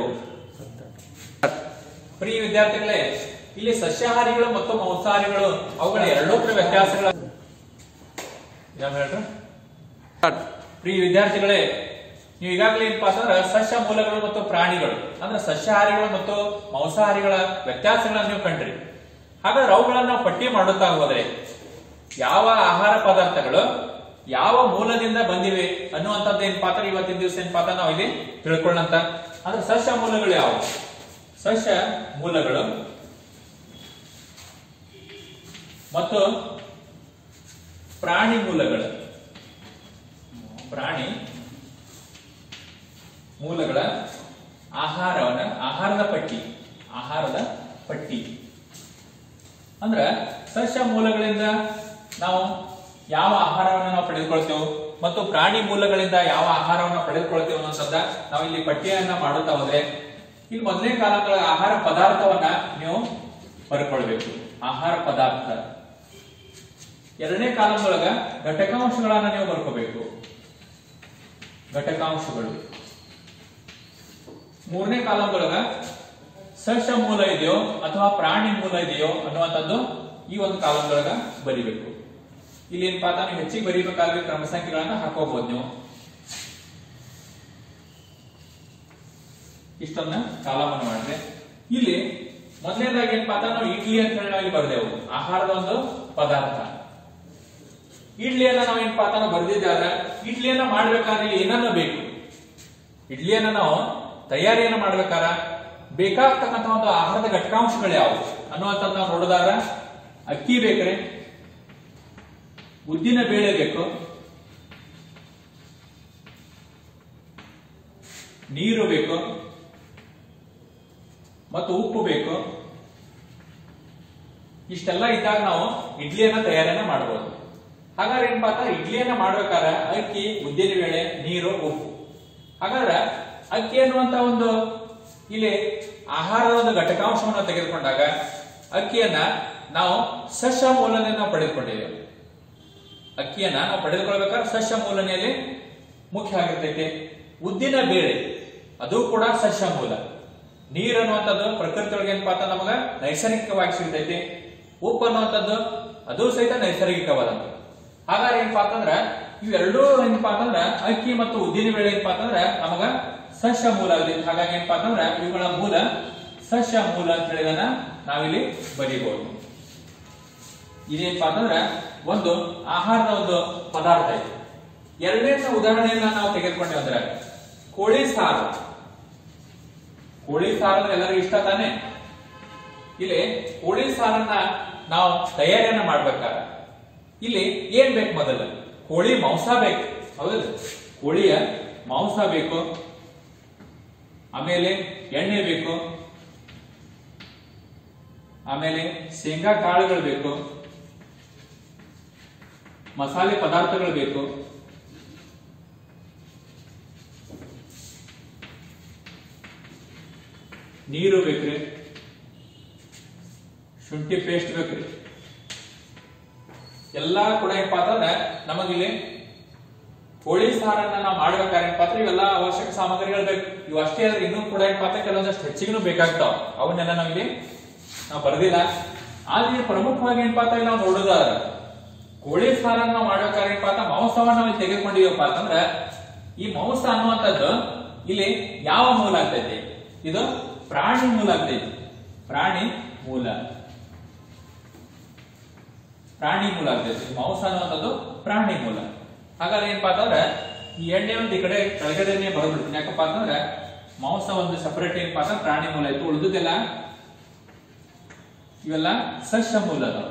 A: ಪ್ರಿಯ ವಿದ್ಯಾರ್ಥಿಗಳೇ ಇಲ್ಲಿ ಸಸ್ಯಾಹಾರಿಗಳು ಮತ್ತು ಮಾಂಸಾಹಾರಿಗಳು ಅವುಗಳ ಎರಡೂ ಕೂಡ ವ್ಯತ್ಯಾಸಗಳ ಯಾವ್ ಹೇಳ್ರಿ ಪ್ರಿಯ ವಿದ್ಯಾರ್ಥಿಗಳೇ ನೀವು ಈಗಾಗಲೇ ಏನಪ್ಪಾ ಅಂತಂದ್ರೆ ಸಸ್ಯ ಮೂಲಗಳು ಮತ್ತು ಪ್ರಾಣಿಗಳು ಅಂದ್ರೆ ಸಸ್ಯಾಹಾರಿಗಳು ಮತ್ತು ಮಾಂಸಾಹಾರಿಗಳ ವ್ಯತ್ಯಾಸಗಳನ್ನ ನೀವು ಕಂಡ್ರಿ ಹಾಗಾದ್ರೆ ಅವುಗಳನ್ನ ನಾವು ಪಟ್ಟಿ ಮಾಡುತ್ತಾ ಹೋದ್ರೆ ಯಾವ ಆಹಾರ ಪದಾರ್ಥಗಳು ಯಾವ ಮೂಲದಿಂದ ಬಂದಿವೆ ಅನ್ನುವಂಥದ್ದು ಏನಪ್ಪಾ ಅಂದ್ರೆ ಇವತ್ತಿನ ದಿವಸ ಏನಪ್ಪಾ ಅಂತ ನಾವು ಇಲ್ಲಿ ತಿಳ್ಕೊಳ್ಳಂತ ಅಂದ್ರೆ ಸಸ್ಯ ಮೂಲಗಳು ಯಾವುವು ಸಸ್ಯ ಮೂಲಗಳು ಮತ್ತು ಪ್ರಾಣಿ ಮೂಲಗಳು ಪ್ರಾಣಿ ಮೂಲಗಳ ಆಹಾರವನ್ನ ಆಹಾರದ ಪಟ್ಟಿ ಆಹಾರದ ಪಟ್ಟಿ ಅಂದ್ರ ಸಸ್ಯ ಮೂಲಗಳಿಂದ ನಾವು ಯಾವ ಆಹಾರವನ್ನು ನಾವು ಪಡೆದುಕೊಳ್ತೇವೆ ಮತ್ತು ಪ್ರಾಣಿ ಮೂಲಗಳಿಂದ ಯಾವ ಆಹಾರವನ್ನು ಪಡೆದುಕೊಳ್ತೇವೆ ಅನ್ನೋಂಥದ್ದ ನಾವು ಇಲ್ಲಿ ಪಟ್ಟಿಯನ್ನ ಮಾಡುತ್ತಾ ಹೋದ್ರೆ ಇಲ್ಲಿ ಮೊದಲನೇ ಕಾಲಗಳ ಆಹಾರ ಪದಾರ್ಥವನ್ನ ನೀವು ಬರ್ಕೊಳ್ಬೇಕು ಆಹಾರ ಪದಾರ್ಥ ಎರಡನೇ ಕಾಲದೊಳಗ ಘಟಕಾಂಶಗಳನ್ನ ನೀವು ಬರ್ಕೋಬೇಕು ಘಟಕಾಂಶಗಳು ಮೂರನೇ ಕಾಲದೊಳಗ ಸಸ್ಯ ಮೂಲ ಇದೆಯೋ ಅಥವಾ ಪ್ರಾಣಿ ಮೂಲ ಇದೆಯೋ ಅನ್ನುವಂಥದ್ದು ಈ ಒಂದು ಕಾಲದೊಳಗ ಬರಿಬೇಕು ಇಲ್ಲಿ ಏನಪ್ಪಾ ಅಂತ ನೀವು ಹೆಚ್ಚಿಗೆ ಬರೀಬೇಕಾದ್ರೆ ಕ್ರಮ ಸಂಖ್ಯೆಗಳನ್ನ ಹಾಕೋಬಹುದು ನೀವು ಇಷ್ಟನ್ನ ಕಾಲಮನ್ನು ಮಾಡಿದ್ರೆ ಇಲ್ಲಿ ಮೊದಲನೇದಾಗಿ ಏನಪ್ಪಾ ಅಂತ ನಾವು ಇಡ್ಲಿ ಅಂತ ಹೇಳಿ ನಾವು ಇಲ್ಲಿ ಬರ್ದೇವು ಆಹಾರದ ಒಂದು ಪದಾರ್ಥ ಇಡ್ಲಿಯನ್ನ ನಾವು ಏನಪ್ಪಾ ಅಂತ ನಾವು ಬರ್ದಿದ್ದಾದ್ರೆ ಇಡ್ಲಿಯನ್ನ ಮಾಡ್ಬೇಕಾದ್ರೆ ಇಲ್ಲಿ ಏನನ್ನ ಬೇಕು ಇಡ್ಲಿಯನ್ನ ನಾವು ತಯಾರಿಯನ್ನ ಮಾಡ್ಬೇಕಾರ ಬೇಕಾಗ್ತಕ್ಕಂಥ ಒಂದು ಆಹಾರದ ಘಟಕಾಂಶಗಳು ಯಾವುವು ಅನ್ನುವಂಥದ್ದು ನಾವು ನೋಡಿದಾಗ ಅಕ್ಕಿ ಬೇಕ್ರಿ ಉದ್ದಿನ ಬೇಳೆ ಬೇಕು ನೀರು ಬೇಕು ಮತ್ತು ಉಪ್ಪು ಬೇಕು ಇಷ್ಟೆಲ್ಲ ಇದ್ದಾಗ ನಾವು ಇಡ್ಲಿಯನ್ನ ತಯಾರಿಯನ್ನ ಮಾಡಬಹುದು ಹಾಗಾದ್ರೆ ಏನಪ್ಪಾ ಅಂತ ಇಡ್ಲಿಯನ್ನ ಮಾಡ್ಬೇಕಾದ್ರೆ ಅಕ್ಕಿ ಉದ್ದಿನ ಬೇಳೆ ನೀರು ಉಪ್ಪು ಹಾಗಾದ್ರೆ ಅಕ್ಕಿ ಅನ್ನುವಂತ ಒಂದು ಇಲ್ಲಿ ಆಹಾರದ ಒಂದು ಘಟಕಾಂಶವನ್ನು ತೆಗೆದುಕೊಂಡಾಗ ಅಕ್ಕಿಯನ್ನ ನಾವು ಸಸ್ಯ ಮೂಲದಿಂದ ನಾವು ಪಡೆದುಕೊಂಡಿದ್ದೇವೆ ಅಕ್ಕಿಯನ್ನ ನಾವು ಪಡೆದುಕೊಳ್ಬೇಕಾದ್ರೆ ಸಸ್ಯ ಮೂಲನೆಯಲ್ಲಿ ಮುಖ್ಯ ಆಗಿರ್ತೈತಿ ಉದ್ದಿನ ಬೇಳೆ ಅದು ಕೂಡ ಸಸ್ಯ ಮೂಲ ನೀರು ಅನ್ನುವಂಥದ್ದು ಪ್ರಕೃತಿ ಒಳಗೆ ಏನಪ್ಪಾ ಅಂತ ನಮಗ ನೈಸರ್ಗಿಕವಾಗಿ ಸಿಗ್ತೈತಿ ಉಪ್ಪು ಅನ್ನುವಂಥದ್ದು ಅದು ಸಹಿತ ನೈಸರ್ಗಿಕವಾದಂತ ಹಾಗಾದ್ರೆ ಏನಪ್ಪಾ ಅಂತಂದ್ರ ಇವೆರಡೂ ಏನಪ್ಪಾ ಅಂತಂದ್ರ ಅಕ್ಕಿ ಮತ್ತು ಉದ್ದಿನ ಬೇಳೆ ಏನಪ್ಪಾ ಅಂತಂದ್ರ ನಮಗ ಸಸ್ಯ ಮೂಲ ಆಗಿದೆ ಹಾಗಾಗಿ ಏನಪ್ಪಾ ಅಂತಂದ್ರ ಇವುಗಳ ಮೂಲ ಸಸ್ಯ ಮೂಲ ಅಂತ ಹೇಳಿದನ್ನ ನಾವಿಲ್ಲಿ ಬರೀಬಹುದು ಇದೇನಪ್ಪಾ ಅಂತಂದ್ರ ಒಂದು ಆಹಾರದ ಒಂದು ಪದಾರ್ಥ ಇದೆ ಎರಡನೇ ಉದಾಹರಣೆಯನ್ನ ನಾವು ತೆಗೆದುಕೊಂಡೇವೆ ಅಂದ್ರೆ ಕೋಳಿ ಸಾರು ಕೋಳಿ ಸಾರು ಅಂದ್ರೆ ಎಲ್ಲರಿಗೂ ಇಷ್ಟ ತಾನೆ ಇಲ್ಲಿ ಕೋಳಿ ಸಾರನ್ನ ನಾವು ತಯಾರಿಯನ್ನ ಮಾಡ್ಬೇಕಾದ್ರೆ ಇಲ್ಲಿ ಏನ್ ಬೇಕು ಮೊದಲು ಕೋಳಿ ಮಾಂಸ ಬೇಕು ಹೌದಲ್ಲ ಕೋಳಿಯ ಮಾಂಸ ಬೇಕು ಆಮೇಲೆ ಎಣ್ಣೆ ಬೇಕು ಆಮೇಲೆ ಶೇಂಗಾ ಕಾಳುಗಳು ಬೇಕು ಮಸಾಲೆ ಪದಾರ್ಥಗಳು ಬೇಕು ನೀರು ಬೇಕ್ರಿ ಶುಂಠಿ ಪೇಸ್ಟ್ ಬೇಕ್ರಿ ಎಲ್ಲಾ ಕೂಡ ಏನಪ್ಪಾ ಅಂತಂದ್ರೆ ನಮಗಿಲ್ಲಿ ಕೋಳಿ ಸಾರನ್ನ ನಾವು ಮಾಡ್ಬೇಕಾದ್ರೆ ಏನಪ್ಪಾ ಅಂದ್ರೆ ಇವೆಲ್ಲ ಅವಶ್ಯಕ ಸಾಮಗ್ರಿಗಳು ಬೇಕು ಇವು ಅಷ್ಟೇ ಆದ್ರೆ ಇನ್ನೂ ಕೂಡ ಏನಪ್ಪಾ ಅಂದ್ರೆ ಕೆಲವೊಂದಷ್ಟು ಹೆಚ್ಚಿಗೆ ಬೇಕಾಗ್ತಾವ ಅವನ್ನೆಲ್ಲ ನಾವಿಲ್ಲಿ ನಾವು ಬರ್ದಿಲ್ಲ ಆದ್ರೆ ಪ್ರಮುಖವಾಗಿ ಏನಪ್ಪಾ ಅಂತ ನಾವು ನೋಡೋದಾದ್ರೆ ಕೋಳಿ ಸಾರನ್ನ ನಾವು ಮಾಡ್ಬೇಕಾದ್ರೆ ಏನಪ್ಪಾ ಅಂತ ಮಾಂಸವನ್ನ ನಾವು ಇಲ್ಲಿ ತೆಗೆದುಕೊಂಡಿವಪ್ಪ ಅಂತಂದ್ರೆ ಈ ಮಾಂಸ ಅನ್ನುವಂಥದ್ದು ಇಲ್ಲಿ ಯಾವ ಮೂಲ ಆಗ್ತೈತಿ ಇದು ಪ್ರಾಣಿ ಮೂಲ ಆಗ್ತೈತಿ ಪ್ರಾಣಿ ಮೂಲ ಪ್ರಾಣಿ ಮೂಲ ಆಗ್ತೈತಿ ಮಾಂಸ ಅನ್ನುವಂಥದ್ದು ಪ್ರಾಣಿ ಮೂಲ ಹಾಗಾದ್ರೆ ಏನಪ್ಪಾ ಅಂತಂದ್ರೆ ಈ ಎಣ್ಣೆ ಒಂದು ಈ ಕಡೆ ಕೆಳಗಡೆನೆ ಬರ್ಬಿಡ್ತೀನಿ ಯಾಕಪ್ಪ ಅಂತಂದ್ರೆ ಮಾಂಸ ಒಂದು ಸಪರೇಟ್ ಏನಪ್ಪಾ ಅಂದ್ರೆ ಪ್ರಾಣಿ ಮೂಲ ಇತ್ತು ಉಳಿದುದೆಲ್ಲ ಇವೆಲ್ಲ ಸಸ್ಯ ಮೂಲ ಅದಾವ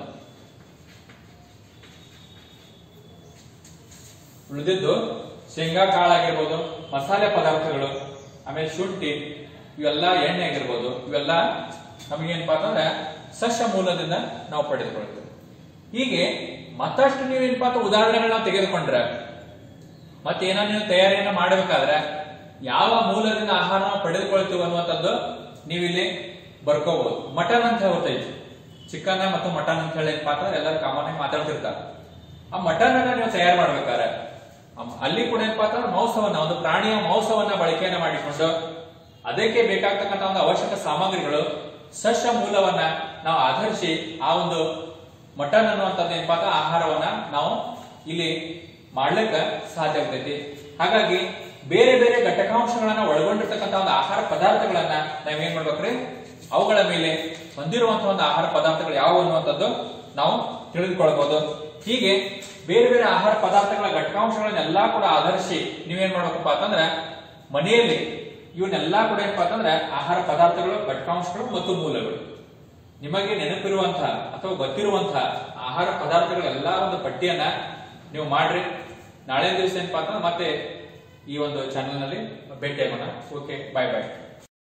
A: ಉಳಿದಿದ್ದು ಶೇಂಗಾ ಕಾಳಾಗಿರ್ಬೋದು ಮಸಾಲೆ ಪದಾರ್ಥಗಳು ಆಮೇಲೆ ಶುಂಠಿ ಇವೆಲ್ಲ ಎಣ್ಣೆ ಆಗಿರ್ಬೋದು ಇವೆಲ್ಲ ನಮಗೇನಪ್ಪಾ ಅಂತಂದ್ರೆ ಸಸ್ಯ ಮೂಲದಿಂದ ನಾವು ಪಡೆದುಕೊಳ್ತೇವೆ ಹೀಗೆ ಮತ್ತಷ್ಟು ನೀವೇನಪ್ಪಾ ಅಂತ ಉದಾಹರಣೆಗಳನ್ನ ತೆಗೆದುಕೊಂಡ್ರೆ ಮತ್ತೆ ಏನೋ ನೀವು ತಯಾರಿಯನ್ನ ಮಾಡಬೇಕಾದ್ರೆ ಯಾವ ಮೂಲದಿಂದ ಆಹಾರ ನಾವು ಪಡೆದುಕೊಳ್ತೀವಿ ಅನ್ನುವಂಥದ್ದು ನೀವಿಲ್ಲಿ ಬರ್ಕೋಬಹುದು ಮಟನ್ ಅಂತ ಹೇಳ್ತೈತಿ ಚಿಕನ್ ಮತ್ತು ಮಟನ್ ಅಂತ ಹೇಳಿ ಏನಪ್ಪಾ ಅಂತಂದ್ರೆ ಎಲ್ಲರೂ ಕಾಮನ್ ಆಗಿ ಮಾತಾಡ್ತಿರ್ತಾರೆ ಆ ಮಟನ್ ಅನ್ನ ನೀವು ತಯಾರು ಮಾಡ್ಬೇಕಾದ್ರೆ ಅಮ್- ಅಲ್ಲಿ ಕೂಡ ಏನಪ್ಪಾ ಅಂತಂದ್ರೆ ಮಾಂಸವನ್ನ ಒಂದು ಪ್ರಾಣಿಯ ಮಾಂಸವನ್ನ ಬಳಕೆಯನ್ನ ಮಾಡಿಕೊಂಡು ಅದಕ್ಕೆ ಬೇಕಾಗ್ತಕ್ಕಂಥ ಒಂದು ಅವಶ್ಯಕ ಸಾಮಗ್ರಿಗಳು ಸಸ್ಯ ಮೂಲವನ್ನ ನಾವು ಆಧರಿಸಿ ಆ ಒಂದು ಮಟನ್ ಅನ್ನುವಂಥದ್ದು ಏನಪ್ಪಾ ಅಂತ ಆಹಾರವನ್ನ ನಾವು ಇಲ್ಲಿ ಮಾಡ್ಲಿಕ್ಕೆ ಸಾಧ್ಯ ಆಗ್ತೈತಿ ಹಾಗಾಗಿ ಬೇರೆ ಬೇರೆ ಘಟಕಾಂಶಗಳನ್ನ ಒಳಗೊಂಡಿರ್ತಕ್ಕಂಥ ಒಂದು ಆಹಾರ ಪದಾರ್ಥಗಳನ್ನ ನಾವೇನ್ ಮಾಡ್ಬೇಕ್ರಿ ಅವುಗಳ ಮೇಲೆ ಹೊಂದಿರುವಂತಹ ಒಂದು ಆಹಾರ ಪದಾರ್ಥಗಳು ಯಾವುವು ಅನ್ನುವಂಥದ್ದು ನಾವು ತಿಳಿದುಕೊಳ್ಬಹುದು ಹೀಗೆ ಬೇರೆ ಬೇರೆ ಆಹಾರ ಪದಾರ್ಥಗಳ ಘಟಕಾಂಶಗಳನ್ನೆಲ್ಲಾ ಕೂಡ ಆಧರಿಸಿ ನೀವೇನ್ ಮಾಡ್ಬೇಕಪ್ಪ ಅಂತಂದ್ರೆ ಮನೆಯಲ್ಲಿ ಇವನ್ನೆಲ್ಲಾ ಕೂಡ ಏನಪ್ಪಾ ಅಂತಂದ್ರೆ ಆಹಾರ ಪದಾರ್ಥಗಳು ಘಟಕಾಂಶಗಳು ಮತ್ತು ಮೂಲಗಳು ನಿಮಗೆ ನೆನಪಿರುವಂತಹ ಅಥವಾ ಗೊತ್ತಿರುವಂತಹ ಆಹಾರ ಪದಾರ್ಥಗಳ ಎಲ್ಲಾ ಒಂದು ಪಟ್ಟಿಯನ್ನ ನೀವು ಮಾಡ್ರಿ ನಾಳೆ ದಿವಸ ಏನಪ್ಪಾ ಅಂತಂದ್ರೆ ಮತ್ತೆ ಈ ಒಂದು ಚಾನೆಲ್ ನಲ್ಲಿ ಭೇಟಿಯಾಗೋಣ ಓಕೆ ಬಾಯ್ ಬಾಯ್